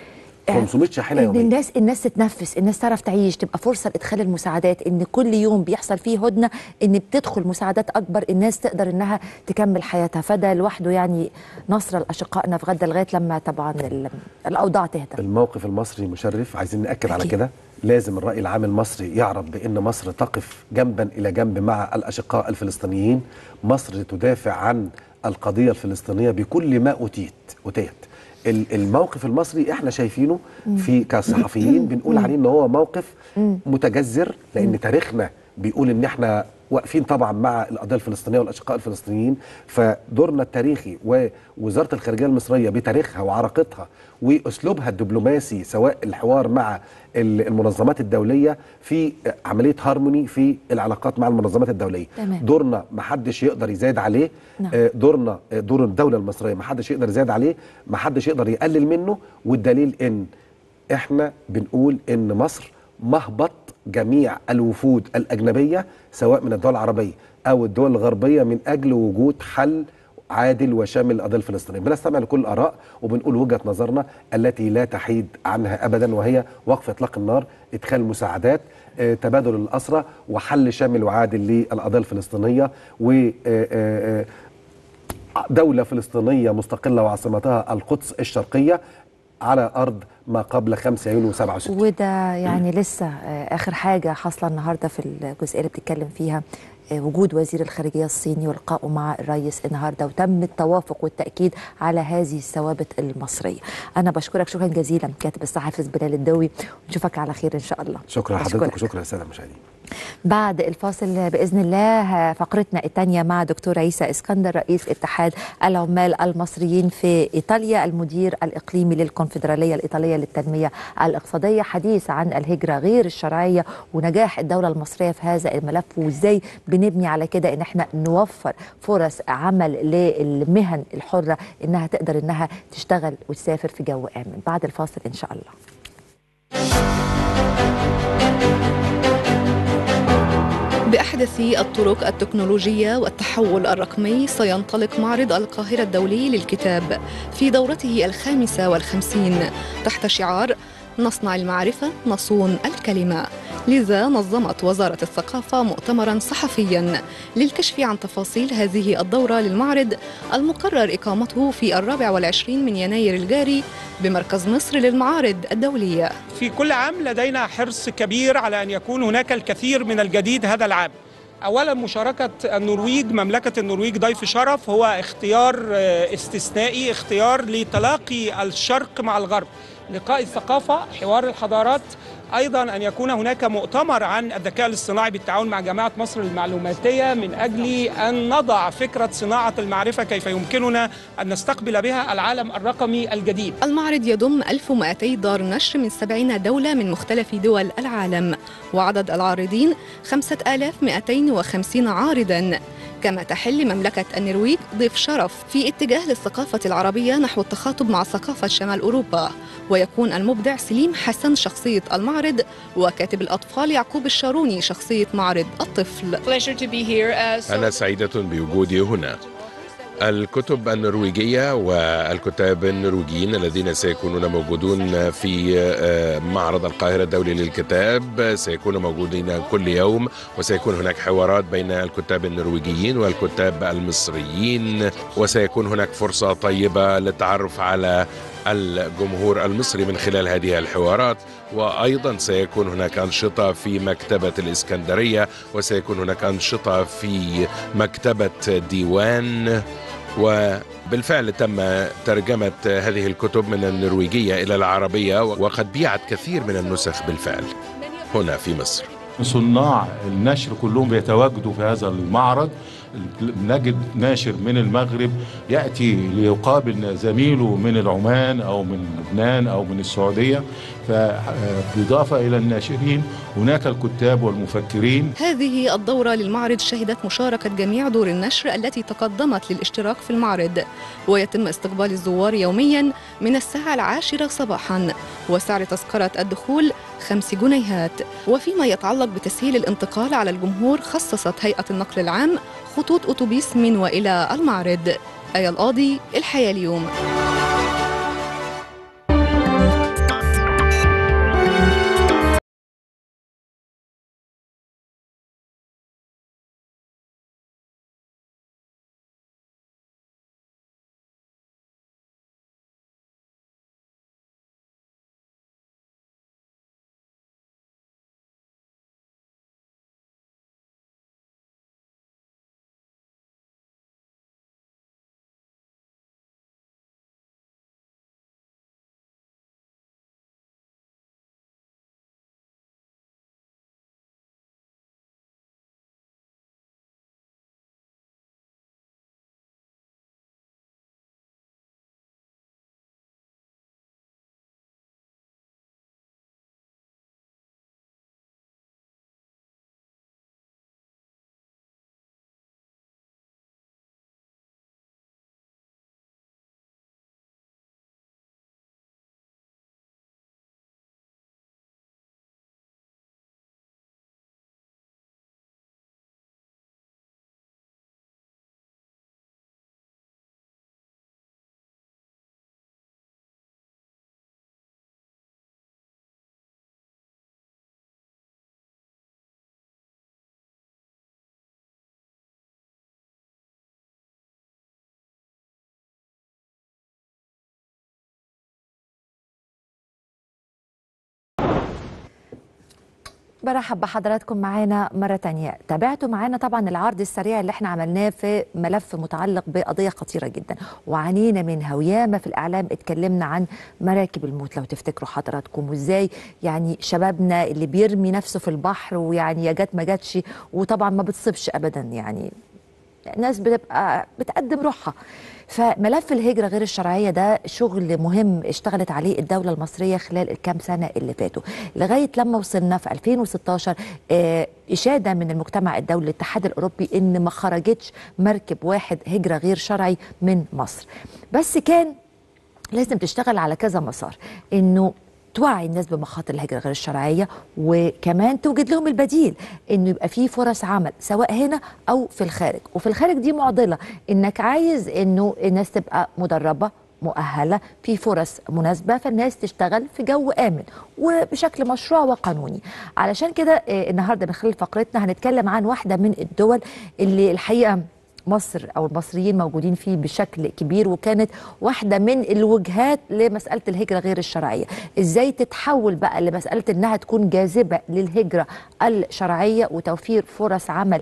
500 شاحنه ان يوميا الناس الناس تتنفس الناس تعرف تعيش تبقى فرصه لادخال المساعدات ان كل يوم بيحصل فيه هدنه ان بتدخل مساعدات اكبر الناس تقدر انها تكمل حياتها فده لوحده يعني نصر لاشقائنا في غزه لغايه لما طبعا ال- الاوضاع تهدى الموقف المصري مشرف عايزين ناكد على أكيد. كده لازم الراي العام المصري يعرف بان مصر تقف جنبا الى جنب مع الاشقاء الفلسطينيين مصر تدافع عن القضيه الفلسطينيه بكل ما اوتيت اوتيت ال- الموقف المصري احنا شايفينه في كصحفيين بنقول عليه ان هو موقف متجذر لان تاريخنا بيقول ان احنا واقفين طبعا مع القضيه الفلسطينيه والاشقاء الفلسطينيين فدورنا التاريخي ووزاره الخارجيه المصريه بتاريخها وعراقتها واسلوبها الدبلوماسي سواء الحوار مع ال- المنظمات الدوليه في عمليه هارموني في العلاقات مع المنظمات الدوليه تمام. دورنا ما حدش يقدر يزايد عليه نعم. آه، دورنا آه، دور الدوله المصريه ما حدش يقدر يزايد عليه ما حدش يقدر يقلل منه والدليل ان احنا بنقول ان مصر مهبط جميع الوفود الاجنبيه سواء من الدول العربيه او الدول الغربيه من اجل وجود حل عادل وشامل للقضيه الفلسطينيه بنستمع لكل الاراء وبنقول وجهه نظرنا التي لا تحيد عنها ابدا وهي وقف اطلاق النار ادخال المساعدات آه، تبادل الاسرى وحل شامل وعادل للقضيه الفلسطينيه و آه، آه، آه، دولة فلسطينية مستقلة وعاصمتها القدس الشرقية على أرض ما قبل 5 يونيو 67 وده يعني لسه آه، اخر حاجه حاصله النهارده في الجزئيه اللي بتتكلم فيها آه، وجود وزير الخارجيه الصيني ولقائه مع الرئيس النهارده وتم التوافق والتاكيد على هذه الثوابت المصريه. انا بشكرك شكرا جزيلا كاتب الصحفي بلال الدوي ونشوفك على خير ان شاء الله. شكرا بشكرك. لحضرتك وشكرا للسادة المشاهدين بعد الفاصل باذن الله فقرتنا الثانيه مع دكتور عيسى اسكندر رئيس اتحاد العمال المصريين في ايطاليا المدير الاقليمي للكونفدراليه الايطاليه للتنميه الاقتصاديه حديث عن الهجره غير الشرعيه ونجاح الدوله المصريه في هذا الملف وازاي بنبني على كده ان احنا نوفر فرص عمل للمهن الحره انها تقدر انها تشتغل وتسافر في جو امن بعد الفاصل ان شاء الله بأحدث الطرق التكنولوجية والتحول الرقمي سينطلق معرض القاهرة الدولي للكتاب في دورته الخامسة والخمسين تحت شعار نصنع المعرفة نصون الكلمة لذا نظمت وزارة الثقافة مؤتمرا صحفيا للكشف عن تفاصيل هذه الدورة للمعرض المقرر إقامته في الرابع والعشرين من يناير الجاري بمركز مصر للمعارض الدولية في كل عام لدينا حرص كبير على ان يكون هناك الكثير من الجديد هذا العام. اولا مشاركه النرويج مملكه النرويج ضيف شرف هو اختيار آه، استثنائي اختيار لتلاقي الشرق مع الغرب لقاء الثقافه حوار الحضارات ايضا ان يكون هناك مؤتمر عن الذكاء الاصطناعي بالتعاون مع جامعه مصر المعلوماتيه من اجل ان نضع فكره صناعه المعرفه كيف يمكننا ان نستقبل بها العالم الرقمي الجديد المعرض يضم 1200 دار نشر من 70 دولة من مختلف دول العالم وعدد العارضين 5250 عارضا كما تحل مملكة النرويج ضيف شرف في اتجاه للثقافة العربية نحو التخاطب مع ثقافة شمال أوروبا ويكون المبدع سليم حسن شخصية المعرض وكاتب الأطفال يعقوب الشاروني شخصية معرض الطفل أنا سعيدة بوجودي هنا الكتب النرويجية والكتاب النرويجيين الذين سيكونون موجودون في آه، معرض القاهرة الدولي للكتاب سيكونوا موجودين كل يوم وسيكون هناك حوارات بين الكتاب النرويجيين والكتاب المصريين وسيكون هناك فرصة طيبة للتعرف على الجمهور المصري من خلال هذه الحوارات وايضا سيكون هناك انشطه في مكتبه الاسكندريه وسيكون هناك انشطه في مكتبه ديوان وبالفعل تم ترجمه هذه الكتب من النرويجيه الى العربيه وقد بيعت كثير من النسخ بالفعل هنا في مصر صناع النشر كلهم بيتواجدوا في هذا المعرض نجد ناشر من المغرب ياتي ليقابل زميله من العمان او من لبنان او من السعوديه فبالاضافه الى الناشرين هناك الكتاب والمفكرين هذه الدورة للمعرض شهدت مشاركة جميع دور النشر التي تقدمت للاشتراك في المعرض ويتم استقبال الزوار يوميا من الساعة العاشرة صباحا وسعر تذكرة الدخول خمس جنيهات وفيما يتعلق بتسهيل الانتقال على الجمهور خصصت هيئة النقل العام خطوط أتوبيس من وإلى المعرض آية القاضي الحياة اليوم برحب بحضراتكم معانا مرة تانية تابعتوا معانا طبعا العرض السريع اللي احنا عملناه في ملف متعلق بقضية خطيرة جدا وعانينا منها وياما في الإعلام اتكلمنا عن مراكب الموت لو تفتكروا حضراتكم وازاي يعني شبابنا اللي بيرمي نفسه في البحر ويعني يا جت ما جاتش وطبعا ما بتصيبش أبدا يعني ناس بتبقى بتقدم روحها فملف الهجرة غير الشرعية ده شغل مهم اشتغلت عليه الدولة المصرية خلال الكام سنة اللي فاتوا لغاية لما وصلنا في 2016 اه إشادة من المجتمع الدولي الاتحاد الأوروبي إن ما خرجتش مركب واحد هجرة غير شرعي من مصر بس كان لازم تشتغل على كذا مسار إنه توعي الناس بمخاطر الهجره غير الشرعيه وكمان توجد لهم البديل انه يبقى في فرص عمل سواء هنا او في الخارج وفي الخارج دي معضله انك عايز انه الناس تبقى مدربه مؤهله في فرص مناسبه فالناس تشتغل في جو امن وبشكل مشروع وقانوني علشان كده النهارده من خلال فقرتنا هنتكلم عن واحده من الدول اللي الحقيقه مصر او المصريين موجودين فيه بشكل كبير وكانت واحده من الوجهات لمساله الهجره غير الشرعيه ازاي تتحول بقى لمساله انها تكون جاذبه للهجره الشرعيه وتوفير فرص عمل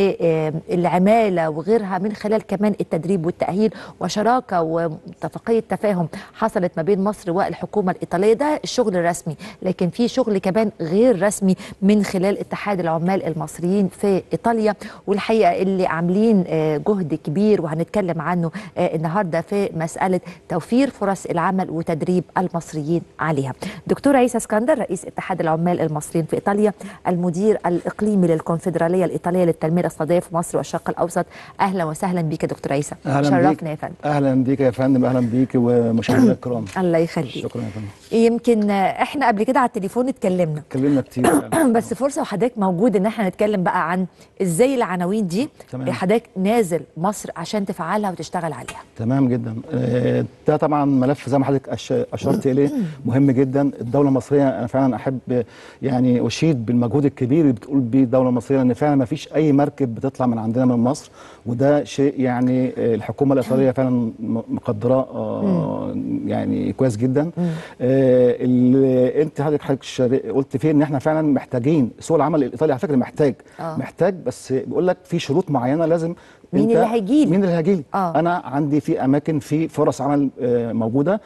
للعماله وغيرها من خلال كمان التدريب والتاهيل وشراكه واتفاقيه تفاهم حصلت ما بين مصر والحكومه الايطاليه ده الشغل الرسمي لكن في شغل كمان غير رسمي من خلال اتحاد العمال المصريين في ايطاليا والحقيقه اللي عاملين جهد كبير وهنتكلم عنه النهارده في مساله توفير فرص العمل وتدريب المصريين عليها. دكتور عيسى اسكندر رئيس اتحاد العمال المصريين في ايطاليا المدير الاقليمي للكونفدراليه الايطاليه للتنميه الاقتصاديه في مصر والشرق الاوسط اهلا وسهلا بك يا دكتور عيسى اهلا شرفنا يا فندم اهلا بيك يا فندم اهلا بيك ومشاهدينا الكرام الله يخليك شكرا يا فندم يمكن احنا قبل كده على التليفون اتكلمنا اتكلمنا كتير يعني. بس فرصه وحضرتك موجود ان احنا نتكلم بقى عن ازاي العناوين دي تمام. حضرتك نازل مصر عشان تفعلها وتشتغل عليها تمام جدا آه، ده طبعا ملف زي ما حضرتك أش- اشرت اليه مهم جدا الدوله المصريه انا فعلا احب يعني اشيد بالمجهود الكبير اللي بتقول بيه الدوله المصريه لان فعلا ما فيش اي مركب بتطلع من عندنا من مصر وده شيء يعني آه، الحكومه الايطاليه فعلا م- مقدراه آه، يعني كويس جدا آه، اللي انت حضرتك حضرتك شار- قلت فيه ان احنا فعلا محتاجين سوق العمل الايطالي على فكره محتاج آه. محتاج بس بيقول لك في شروط معينه لازم مين أنت- اللي هيجيلي؟ مين اللي هيجيلي آه. انا عندي في اماكن في فرص عمل آه، موجوده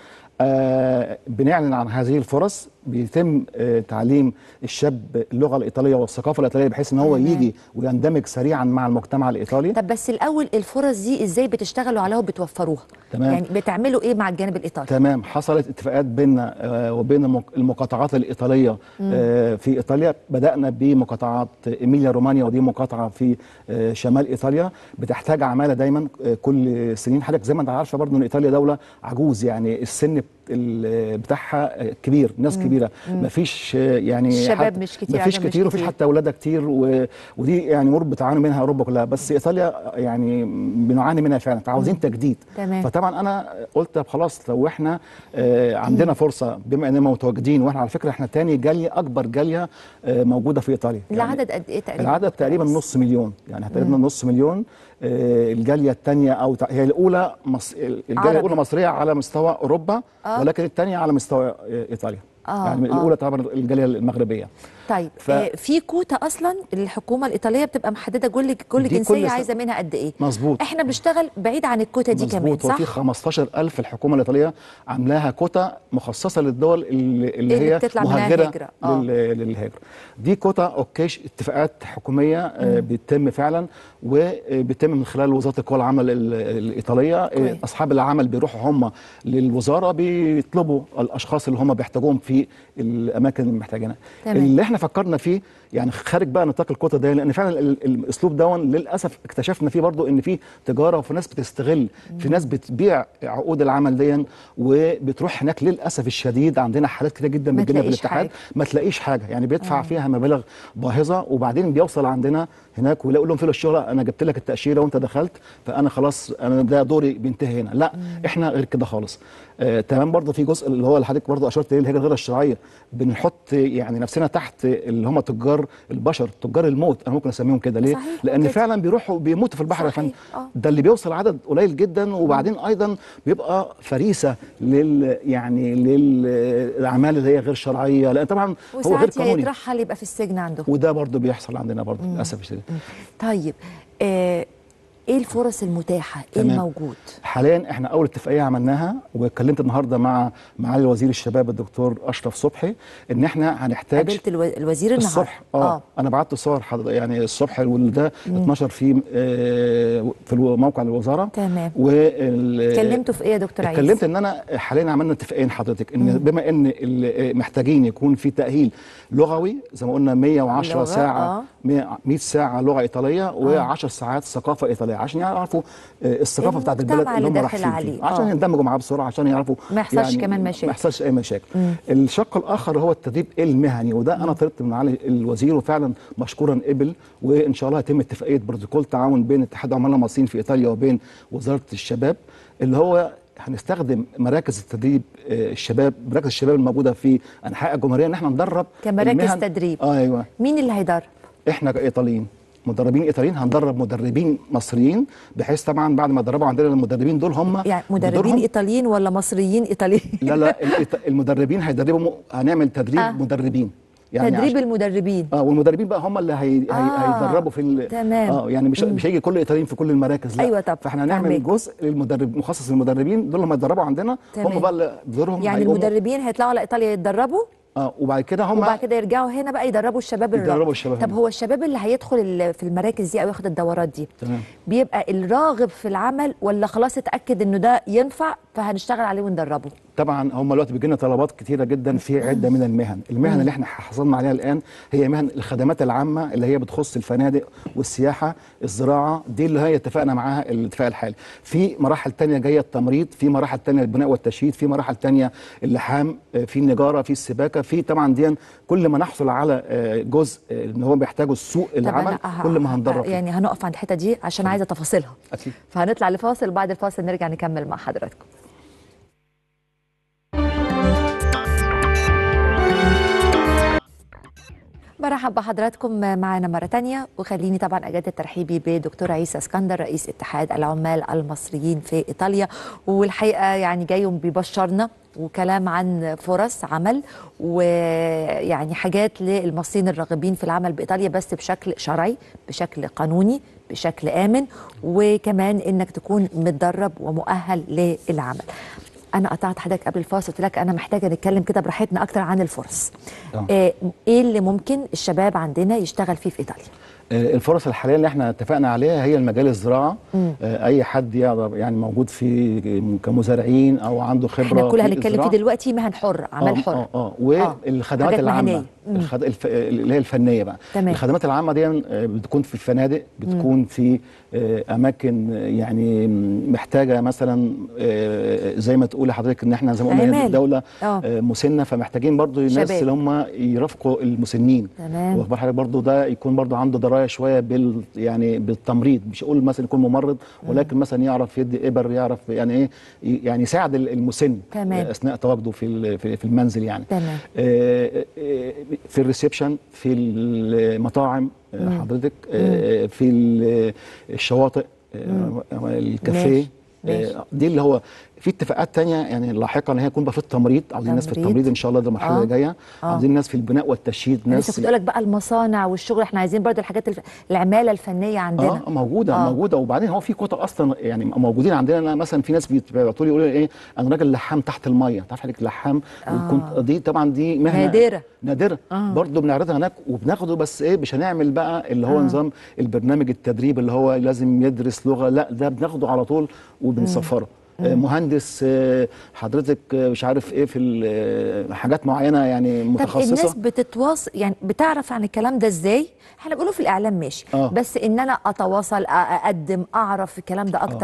آه، بنعلن عن هذه الفرص بيتم آه، تعليم الشاب اللغه الايطاليه والثقافه الايطاليه بحيث ان هو تمام. يجي ويندمج سريعا مع المجتمع الايطالي طب بس الاول الفرص دي ازاي بتشتغلوا عليها وبتوفروها تمام. يعني بتعملوا ايه مع الجانب الايطالي تمام حصلت اتفاقات بيننا آه، وبين المق- المقاطعات الايطاليه آه، في ايطاليا بدانا بمقاطعات ايميليا رومانيا ودي مقاطعه في آه، شمال ايطاليا بتحتاج عماله دايما آه، كل سنين حضرتك زي ما انت عارفه برضه ان ايطاليا دوله عجوز يعني السن بت- ال- بتاعها آه، كبير ناس كبيره مفيش آه، يعني الشباب حد- مش كتير، مفيش عدد مش كتير ومفيش كتير. حتى اولادها كتير و... ودي يعني امور بتعاني منها اوروبا كلها بس ايطاليا يعني بنعاني منها فعلا فعاوزين تجديد تمام. فطبعا انا قلت طب خلاص لو احنا آه عندنا فرصه بما اننا متواجدين واحنا على فكره احنا تاني جاليه اكبر جاليه آه موجوده في ايطاليا العدد قد ايه تقريبا العدد تقريبا نص مليون يعني تقريبا نص مليون آه الجاليه الثانيه او تع- هي الاولى مص... عربي. الجاليه الاولى مصريه على مستوى اوروبا آه. ولكن الثانيه على مستوى آه ايطاليا آه، يعني آه. الاولى طبعا الجاليه المغربيه طيب ف- آه في كوتا اصلا الحكومه الايطاليه بتبقى محدده كل كل دي كل جنسيه سنة. عايزه منها قد ايه مظبوط احنا بنشتغل بعيد عن الكوتا دي كمان مظبوط وفي صح 15000 الحكومه الايطاليه عاملاها كوتا مخصصه للدول اللي, اللي اللي هي بتطلع منها مهاجره هجرة. آه. لل- للهجره دي كوتا اوكيش اتفاقات حكوميه آه، بتتم فعلا وبيتم من خلال وزاره القوى العامه ال- الايطاليه آه، كويس. اصحاب العمل بيروحوا هم للوزاره بيطلبوا الاشخاص اللي هم بيحتاجوهم في الاماكن اللي محتاجينها تمام. اللي احنا فكرنا فيه يعني خارج بقى نطاق الكوتا ده لان فعلا ال- الاسلوب ده للاسف اكتشفنا فيه برضو ان في تجاره وفي ناس بتستغل في ناس بتبيع عقود العمل دي وبتروح هناك للاسف الشديد عندنا حالات كتير جدا ما بتجينا في تلاقيش الاتحاد حاجة. ما تلاقيش حاجه يعني بيدفع فيها مبالغ باهظه وبعدين بيوصل عندنا هناك ويلاقوا لهم في الشغل انا جبت لك التاشيره وانت دخلت فانا خلاص انا ده دوري بينتهي هنا لا احنا غير كده خالص آه تمام برضه في جزء اللي هو اللي حضرتك برضه اشرت اليه الهجره غير الشرعيه بنحط يعني نفسنا تحت اللي هم تجار البشر تجار الموت انا ممكن اسميهم كده ليه صحيح، لان كده. فعلا بيروحوا بيموتوا في البحر يا صحيح، فندم آه. ده اللي بيوصل عدد قليل جدا وبعدين ايضا بيبقى فريسه لل يعني للاعمال اللي هي غير شرعيه لان طبعا هو غير وساعات يا قانوني يترحل يبقى في السجن عنده وده برضه بيحصل عندنا برضه للاسف الشديد طيب آه ايه الفرص المتاحه ايه تمام. الموجود حاليا احنا اول اتفاقيه عملناها واتكلمت النهارده مع معالي وزير الشباب الدكتور اشرف صبحي ان احنا هنحتاج قابلت الو- الوزير النهارده الصبح اه, آه. انا بعت صور حضر يعني الصبح وده اتنشر في آه في الو- موقع الوزاره تمام وال اتكلمتوا في ايه يا دكتور عيسى اتكلمت ان انا حاليا عملنا اتفاقين حضرتك ان بما ان ال- محتاجين يكون في تاهيل لغوي زي ما قلنا 110 لغة، ساعه آه. 100 100 ساعه لغه ايطاليه و10 ساعات ثقافه ايطاليه عشان يعرفوا آه، الثقافه بتاعت البلد المجتمع اللي اللي هم داخل رايحين عليه، فيه عشان آه. يندمجوا معاه بسرعه عشان يعرفوا ما يحصلش كمان مشاكل. ما يحصلش اي مشاكل الشق الاخر هو التدريب المهني وده انا طلبت من معالي الوزير وفعلا مشكورا قبل وان شاء الله هيتم اتفاقيه بروتوكول تعاون بين اتحاد عمال المصريين في ايطاليا وبين وزاره الشباب اللي هو هنستخدم مراكز التدريب آه، الشباب مراكز الشباب الموجوده في انحاء الجمهوريه ان احنا ندرب كمراكز المهن- تدريب. اه ايوه مين اللي هيدرب احنا كايطاليين مدربين ايطاليين هندرب مدربين مصريين بحيث طبعا بعد ما دربوا عندنا المدربين دول هم يعني مدربين بدورهم- ايطاليين ولا مصريين ايطاليين لا لا الإيط- المدربين هيدربوا م- هنعمل تدريب آه. آه. مدربين تدريب عشان- المدربين اه والمدربين بقى هم اللي هي... آه، هي... هيدربوا في ال... تمام. اه يعني مش مش هيجي كل ايطاليين في كل المراكز لا أيوة طب، فاحنا هنعمل فاهمك. جزء للمدرب مخصص للمدربين دول لما يتدربوا عندنا تمام. هم بقى اللي بدورهم يعني هيقوموا- المدربين هيطلعوا على ايطاليا يتدربوا اه وبعد كده هم وبعد كده يرجعوا هنا بقى يدربوا الشباب الراغب يدربوا الشباب طب هنا. هو الشباب اللي هيدخل ال- في المراكز دي او ياخد الدورات دي تمام بيبقى الراغب في العمل ولا خلاص اتاكد انه ده ينفع فهنشتغل عليه وندربه طبعا هم دلوقتي بيجي لنا طلبات كتيره جدا في عده من المهن، المهن اللي احنا حصلنا عليها الان هي مهن الخدمات العامه اللي هي بتخص الفنادق والسياحه، الزراعه، دي اللي هي اتفقنا معاها الاتفاق الحالي. في مراحل تانية جايه التمريض، في مراحل تانية البناء والتشييد، في مراحل تانية اللحام، آه، في النجاره، في السباكه، في طبعا دي كل ما نحصل على آه، جزء آه، ان هو بيحتاجه السوق طب العمل أنا ه- كل ما ه- هندرب فيه. يعني هنقف عند الحته دي عشان عايزه تفاصيلها اكيد فهنطلع لفاصل بعد الفاصل نرجع نكمل مع حضراتكم برحب بحضراتكم معنا مرة تانية وخليني طبعا أجدد ترحيبي بدكتور عيسى اسكندر رئيس اتحاد العمال المصريين في إيطاليا والحقيقة يعني جاي بيبشرنا وكلام عن فرص عمل ويعني حاجات للمصريين الراغبين في العمل بإيطاليا بس بشكل شرعي بشكل قانوني بشكل آمن وكمان إنك تكون متدرب ومؤهل للعمل انا قطعت حضرتك قبل الفاصل قلت لك انا محتاجه نتكلم كده براحتنا اكتر عن الفرص آه. آه، ايه اللي ممكن الشباب عندنا يشتغل فيه في ايطاليا آه، الفرص الحاليه اللي احنا اتفقنا عليها هي المجال الزراعه مم. آه، اي حد يقدر يعني موجود في كمزارعين او عنده خبره احنا كل في هنتكلم فيه الزراعة. دلوقتي مهن حر عمل آه، حر اه اه والخدمات حاجات العامه مهنية. مم. الخد... الف... اللي هي الفنيه بقى تمام. الخدمات العامه دي آه، بتكون في الفنادق بتكون في آه، اماكن آه، يعني محتاجه مثلا آه، زي ما تقولي حضرتك ان احنا زي ما قلنا هي عمال. دوله آه. آه، مسنه فمحتاجين برضو الناس شباب. اللي هم يرافقوا المسنين تمام. واخد حضرتك برضو ده يكون برضو عنده درايه شويه بال يعني بالتمريض مش اقول مثلا يكون ممرض ولكن مثلا يعرف يدي ابر يعرف يعني ايه ي- يعني يساعد المسن تمام. اثناء تواجده في ال- في في المنزل يعني تمام آه، آه، في الريسبشن في المطاعم آه، مم. حضرتك آه، في ال- الشواطئ آه، مم. الكافيه ماشي. ماشي. آه، دي اللي هو في اتفاقات تانية يعني لاحقا هي يكون بقى في التمريض عاوزين ناس في تمريض. التمريض ان شاء الله ده المرحله آه. اللي جايه آه. عاوزين ناس في البناء والتشييد انا ناس لسه كنت اقول لك بقى المصانع والشغل احنا عايزين برضو الحاجات الف... العماله الفنيه عندنا اه موجوده آه. آه. موجوده وبعدين هو في كوتا اصلا يعني موجودين عندنا أنا مثلا في ناس بيبعتوا لي يقولوا لي ايه انا راجل لحام تحت الميه تعرف حضرتك لحام آه. وكنت دي طبعا دي مهنه نادرة. نادره آه. آه. برضه بنعرضها هناك وبناخده بس ايه مش هنعمل بقى اللي هو آه. آه. نظام البرنامج التدريب اللي هو لازم يدرس لغه لا ده بناخده على طول وبنصفره آه، مهندس آه، حضرتك آه، مش عارف ايه في ال- آه، حاجات معينه يعني طب الناس متخصصه بتتواصل يعني بتعرف عن الكلام ده ازاي احنا بنقوله في الاعلام ماشي آه. بس ان انا اتواصل أ- اقدم اعرف الكلام ده اكتر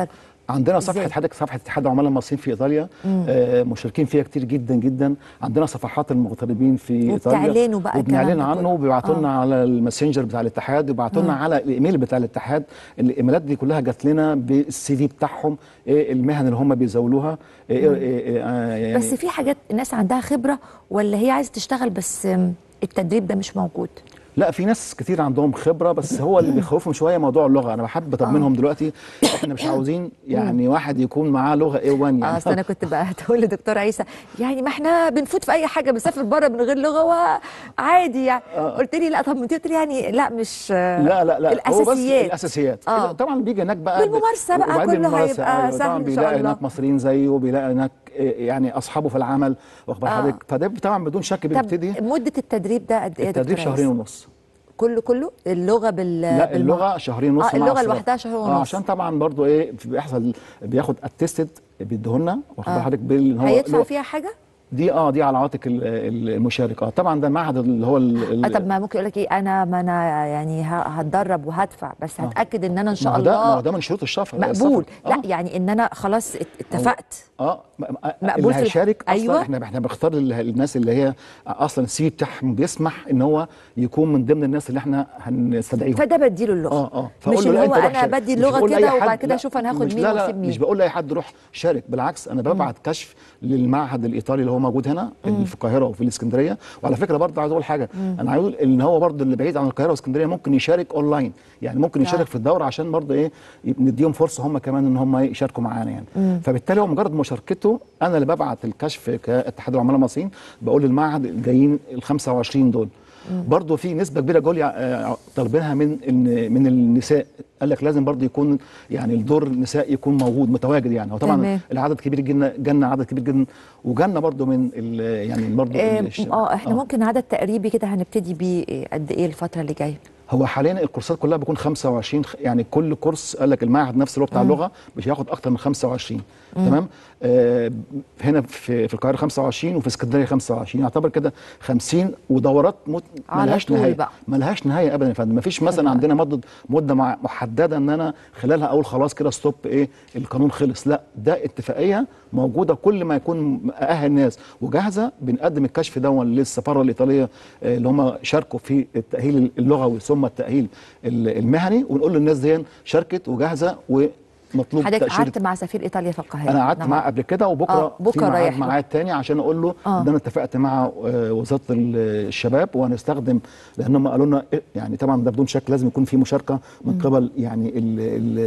عندنا صفحه إزاي؟ حضرتك صفحه اتحاد العمال المصريين في ايطاليا مم. آه مشاركين فيها كتير جدا جدا عندنا صفحات المغتربين في ايطاليا وبتعلنوا بقى الكلام وبنعلن ده عنه كله. وبيبعتوا لنا آه. على الماسنجر بتاع الاتحاد وبيبعتوا لنا مم. على الايميل بتاع الاتحاد الايميلات دي كلها جات لنا بالسي في بتاعهم ايه المهن اللي هم بيزاولوها إيه مم. إيه إيه آه يعني بس في حاجات الناس عندها خبره ولا هي عايزه تشتغل بس آم، التدريب ده مش موجود لا في ناس كتير عندهم خبره بس هو اللي بيخوفهم شويه موضوع اللغه انا بحب اطمنهم دلوقتي احنا مش عاوزين يعني واحد يكون معاه لغه A1 يعني اه اصل انا كنت بقى هتقول لدكتور عيسى يعني ما احنا بنفوت في اي حاجه بنسافر بره من غير لغه وعادي يعني قلت لي لا طب انت قلت لي يعني لا مش لا لا لا هو بس الاساسيات الاساسيات آه. طبعا بيجي هناك بقى بالممارسة بقى وبعدين كله بالممارسة، هيبقى أيوة، سهل طبعا إن شاء بيلاقي الله. هناك مصريين زيه وبيلاقي هناك إيه، يعني اصحابه في العمل واخد بال آه. حضرتك فده طبعا بدون شك بيبتدي طب مده التدريب ده قد ايه يا التدريب دكتور شهرين عيسى؟ ونص كله كله اللغه بال لا بالم- اللغه شهرين ونص اه مع اللغه الصلاة. لوحدها شهر ونص اه عشان طبعا برضو ايه بيحصل بياخد اتستد بيديهولنا واخد بال آه. حضرتك بال هو هيدفع له- فيها حاجه؟ دي اه دي على عاتق ال- ال- المشارك اه طبعا ده المعهد اللي هو ال- ال- آه طب ما ممكن يقول لك ايه انا ما انا يعني ه- هتدرب وهدفع بس هتاكد ان انا ان شاء ما هو ده ما الله هو ده من شروط الشفر مقبول السفر. لا يعني ان انا خلاص ات- اتفقت اه م- م- مقبول اللي في الح- هيشارك اصلا أيوة. احنا احنا بنختار ال- الناس اللي هي اصلا السي في بتاعهم بيسمح ان هو يكون من ضمن الناس اللي احنا هنستدعيهم فده بديله اللغه اه اه مش فأقول له اللي لا هو أنت روح انا شارك. بدي مش اللغه بقول لأي كده حد- وبعد كده لا، اشوف انا هاخد مش- مين لا لا واسيب مين مش بقول لاي حد روح شارك بالعكس انا ببعت كشف للمعهد الايطالي اللي هو موجود هنا اللي في القاهره وفي الاسكندريه وعلى فكره برضه عايز اقول حاجه مم. انا عايز اقول ان هو برضه اللي بعيد عن القاهره واسكندريه ممكن يشارك اونلاين يعني ممكن يشارك آه. في الدوره عشان برضه ايه نديهم فرصه هم كمان ان هم يشاركوا معانا يعني مم. فبالتالي هو مجرد مشاركته انا اللي ببعت الكشف كاتحاد العمال المصريين بقول للمعهد الجايين ال 25 دول برضه في نسبه كبيره جول يع- طالبينها من ال- من النساء قال لك لازم برضه يكون يعني الدور النساء يكون موجود متواجد يعني هو طبعا تمام. العدد كبير جدا جالنا عدد كبير جدا وجالنا برضه من ال- يعني برضه آه، الش- اه احنا ممكن عدد تقريبي كده هنبتدي بيه إيه، قد ايه الفتره اللي جايه هو حاليا الكورسات كلها بيكون 25 خ- يعني كل كورس قال لك المعهد نفسه اللي هو بتاع مم. اللغه مش هياخد اكتر من 25 مم. تمام آه هنا في في القاهره 25 وفي اسكندريه 25 يعتبر كده 50 ودورات مت... على ملهاش طول نهايه بقى. ملهاش نهايه ابدا يا فندم مفيش مثلا عندنا مده مده مع محدده ان انا خلالها اقول خلاص كده ستوب ايه القانون خلص لا ده اتفاقيه موجوده كل ما يكون اهل الناس وجاهزه بنقدم الكشف ده للسفاره الايطاليه آه، اللي هم شاركوا في التاهيل اللغوي ثم التاهيل ال- المهني ونقول للناس دي شاركت وجاهزه ومطلوب حضرتك تاشيره قعدت مع سفير ايطاليا في القاهره انا قعدت نعم. معاه قبل كده وبكره آه، بكرة في ميعاد رايح له. ميعاد تاني عشان اقول له آه. ان انا اتفقت مع آه، وزاره ال- الشباب وهنستخدم لان هم قالوا لنا إيه، يعني طبعا ده بدون شك لازم يكون في مشاركه من مم. قبل يعني ال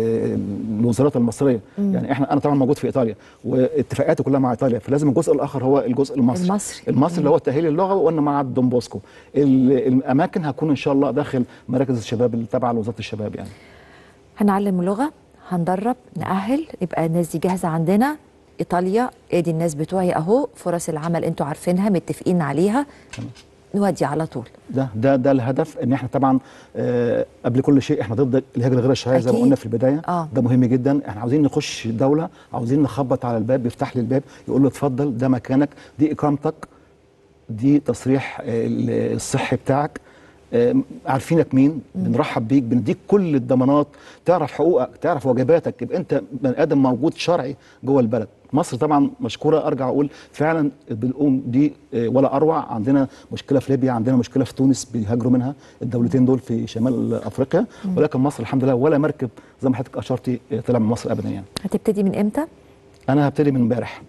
ال الوزارات المصريه مم. يعني احنا انا طبعا موجود في ايطاليا واتفاقاتي كلها مع ايطاليا فلازم الجزء الاخر هو الجزء المصري المصري. المصري اللي هو التاهيل اللغوي وقلنا مع دون بوسكو ال- الاماكن هتكون ان شاء الله داخل مراكز الشباب اللي تابعه لوزاره الشباب يعني هنعلم لغه هندرب نأهل يبقى الناس دي جاهزه عندنا ايطاليا ادي الناس بتوعي اهو فرص العمل انتوا عارفينها متفقين عليها نودي على طول ده ده ده الهدف ان احنا طبعا آه قبل كل شيء احنا ضد الهجره غير الشرعيه زي ما أكيد. قلنا في البدايه آه. ده مهم جدا احنا عاوزين نخش دوله عاوزين نخبط على الباب يفتح لي الباب يقول له اتفضل ده مكانك دي اقامتك دي تصريح آه، ال- الصحي بتاعك آه، عارفينك مين بنرحب بيك بنديك كل الضمانات تعرف حقوقك تعرف واجباتك يبقى انت بني ادم موجود شرعي جوه البلد مصر طبعا مشكوره ارجع اقول فعلا بنقوم دي آه، ولا اروع عندنا مشكله في ليبيا عندنا مشكله في تونس بيهاجروا منها الدولتين دول في شمال افريقيا مم. ولكن مصر الحمد لله ولا مركب زي ما حضرتك اشرتي آه، طلع من مصر ابدا يعني هتبتدي من امتى انا هبتدي من امبارح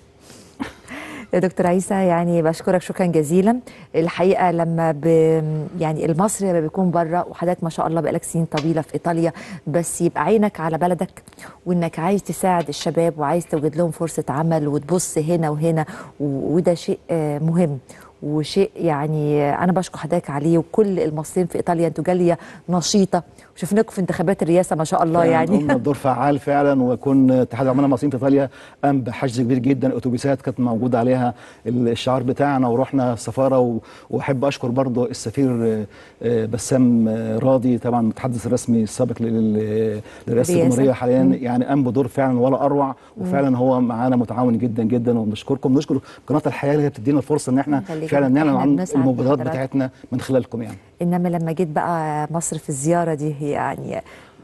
يا دكتور عيسى يعني بشكرك شكرا جزيلا الحقيقه لما ب يعني المصري لما بيكون بره وحضرتك ما شاء الله بقالك سنين طويله في ايطاليا بس يبقى عينك على بلدك وانك عايز تساعد الشباب وعايز توجد لهم فرصه عمل وتبص هنا وهنا و- وده شيء آه، مهم وشيء يعني انا بشكر حضرتك عليه وكل المصريين في ايطاليا انتوا جاليه نشيطه وشفناكم في انتخابات الرئاسه ما شاء الله فعلاً يعني قمنا بدور فعال فعلا ويكون اتحاد العمال المصريين في ايطاليا قام بحشد كبير جدا اتوبيسات كانت موجوده عليها الشعار بتاعنا ورحنا السفاره و- واحب اشكر برضه السفير آه، آه، بسام آه، راضي طبعا المتحدث الرسمي السابق لل- للرئاسه الرئاسة. الجمهوريه حاليا مم. يعني قام بدور فعلا ولا اروع وفعلا هو معانا متعاون جدا جدا وبنشكركم نشكر قناه الحياه اللي هي بتدينا الفرصه ان احنا خليك فعلا انت. نعلن احنا عن بنسعد المبادرات بحضرتك. بتاعتنا من خلالكم يعني انما لما جيت بقى مصر في الزياره دي يعني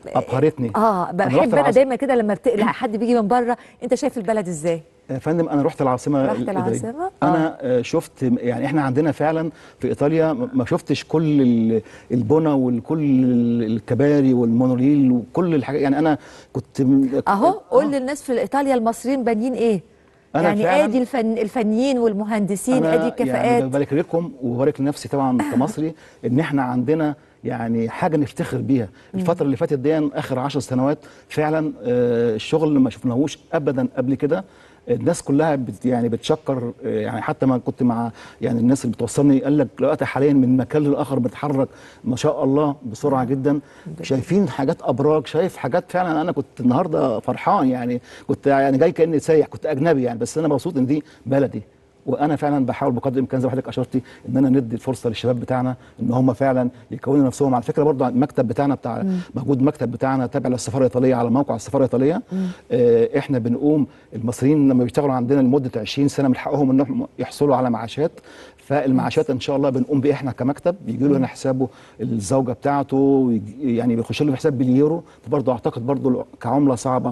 ابهرتني اه أنا رحت بحب انا العاصمة. دايما كده لما بتقلق حد بيجي من بره انت شايف البلد ازاي يا فندم انا رحت العاصمه رحت الإدارية. العاصمة؟ آه. انا آه، شفت يعني احنا عندنا فعلا في ايطاليا م- ما شفتش كل ال- البنى وكل الكباري والمونوريل وكل الحاجات يعني انا كنت م- اهو قول للناس في ايطاليا المصريين بانيين ايه أنا يعني فعلاً- ادي الفن الفنيين والمهندسين أنا ادي الكفاءات يعني ببارك لكم وببارك لنفسي طبعا كمصري ان احنا عندنا يعني حاجه نفتخر بيها الفتره اللي فاتت دي اخر عشر سنوات فعلا آه، الشغل ما شفناهوش ابدا قبل كده الناس كلها بت يعني بتشكر آه، يعني حتى ما كنت مع يعني الناس اللي بتوصلني قال لك دلوقتي حاليا من مكان للاخر بتحرك ما شاء الله بسرعه جدا شايفين حاجات ابراج شايف حاجات فعلا انا كنت النهارده فرحان يعني كنت يعني جاي كاني سايح كنت اجنبي يعني بس انا مبسوط ان دي بلدي وانا فعلا بحاول بقدر الامكان زي ما حضرتك اشرتي ان انا ندي الفرصه للشباب بتاعنا ان هم فعلا يكونوا نفسهم على فكره برضه المكتب بتاعنا بتاع موجود مكتب بتاعنا تابع للسفاره الايطاليه على موقع السفاره الايطاليه آه احنا بنقوم المصريين لما بيشتغلوا عندنا لمده 20 سنه من حقهم انهم يحصلوا على معاشات فالمعاشات ان شاء الله بنقوم بيه احنا كمكتب بيجي له هنا حسابه الزوجه بتاعته ويجي- يعني بيخش له في حساب باليورو فبرضه اعتقد برضه كعمله صعبه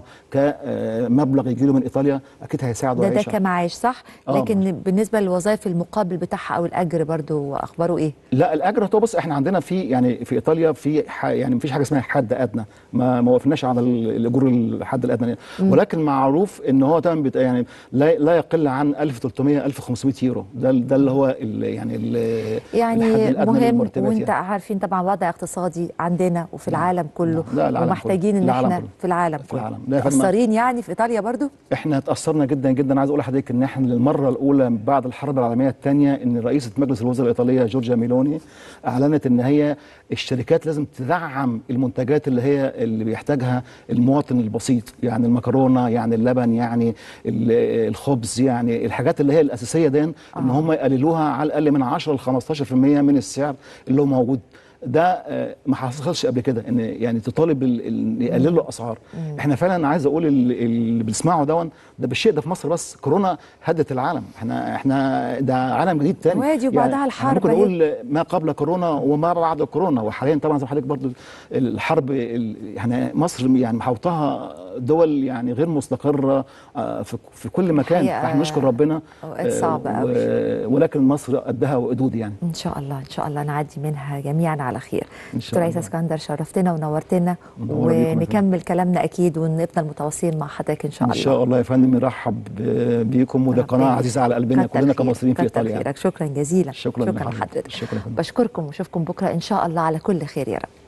كمبلغ يجي له من ايطاليا اكيد هيساعده ده ده ويعيشه. كمعاش صح آه. لكن بالنسبه للوظائف المقابل بتاعها او الاجر برضو اخباره ايه لا الاجر هو بص احنا عندنا في يعني في ايطاليا في ح يعني مفيش حاجه اسمها حد ادنى ما ما وقفناش على ال- الاجور الحد الادنى مم. ولكن معروف ان هو طبعا بت- يعني لا لا يقل عن 1300 1500 يورو ده ال- ده اللي هو ال يعني ال الحد يعني الأدنى مهم للمرتبات وانت يعني. عارفين طبعا وضع اقتصادي عندنا وفي العالم كله لا، العالم ومحتاجين كله. ان العالم احنا كله. في العالم في كله العالم. لا يا فندم. مقصرين يعني في ايطاليا برضو احنا اتاثرنا جدا جدا عايز اقول لحضرتك ان احنا للمره الاولى بعد الحرب العالميه الثانيه ان رئيسه مجلس الوزراء الايطاليه جورجيا ميلوني اعلنت ان هي الشركات لازم تدعم المنتجات اللي هي اللي بيحتاجها المواطن البسيط يعني المكرونه يعني اللبن يعني ال- الخبز يعني الحاجات اللي هي الاساسيه دي ان هم يقللوها على الاقل من 10 ل 15% من السعر اللي هو موجود ده آه، ما حصلش قبل كده ان يعني تطالب ال- ال- يقللوا الاسعار احنا فعلا عايز اقول ال- اللي بنسمعه دون ده بالشيء ده في مصر بس كورونا هدت العالم احنا احنا ده عالم جديد تاني وادي وبعدها يعني الحرب ممكن أهي. نقول ما قبل كورونا وما بعد كورونا وحاليا طبعا زي ما حضرتك برضو الحرب ال- يعني مصر يعني محوطها دول يعني غير مستقره آه، في في كل مكان حقيقة فاحنا نشكر ربنا أوقات آه، صعبة و- أوي. ولكن مصر قدها وقدود يعني ان شاء الله ان شاء الله نعدي منها جميعا على خير إن شاء دكتور عيسى الله. اسكندر شرفتنا ونورتنا منورة بيكم يا فندم. ونكمل كلامنا اكيد ونفضل متواصلين مع حضرتك ان شاء ان الله شاء الله يا فندم نرحب ب- بيكم وده قناه ربنا عزيزه على قلبنا كتر كلنا خيرك، كمصريين في كتر ايطاليا خيرك شكرا جزيلا شكرا شكرا لحضرتك. لحضرتك شكرا يا فندم. بشكركم واشوفكم بكره ان شاء الله على كل خير يا رب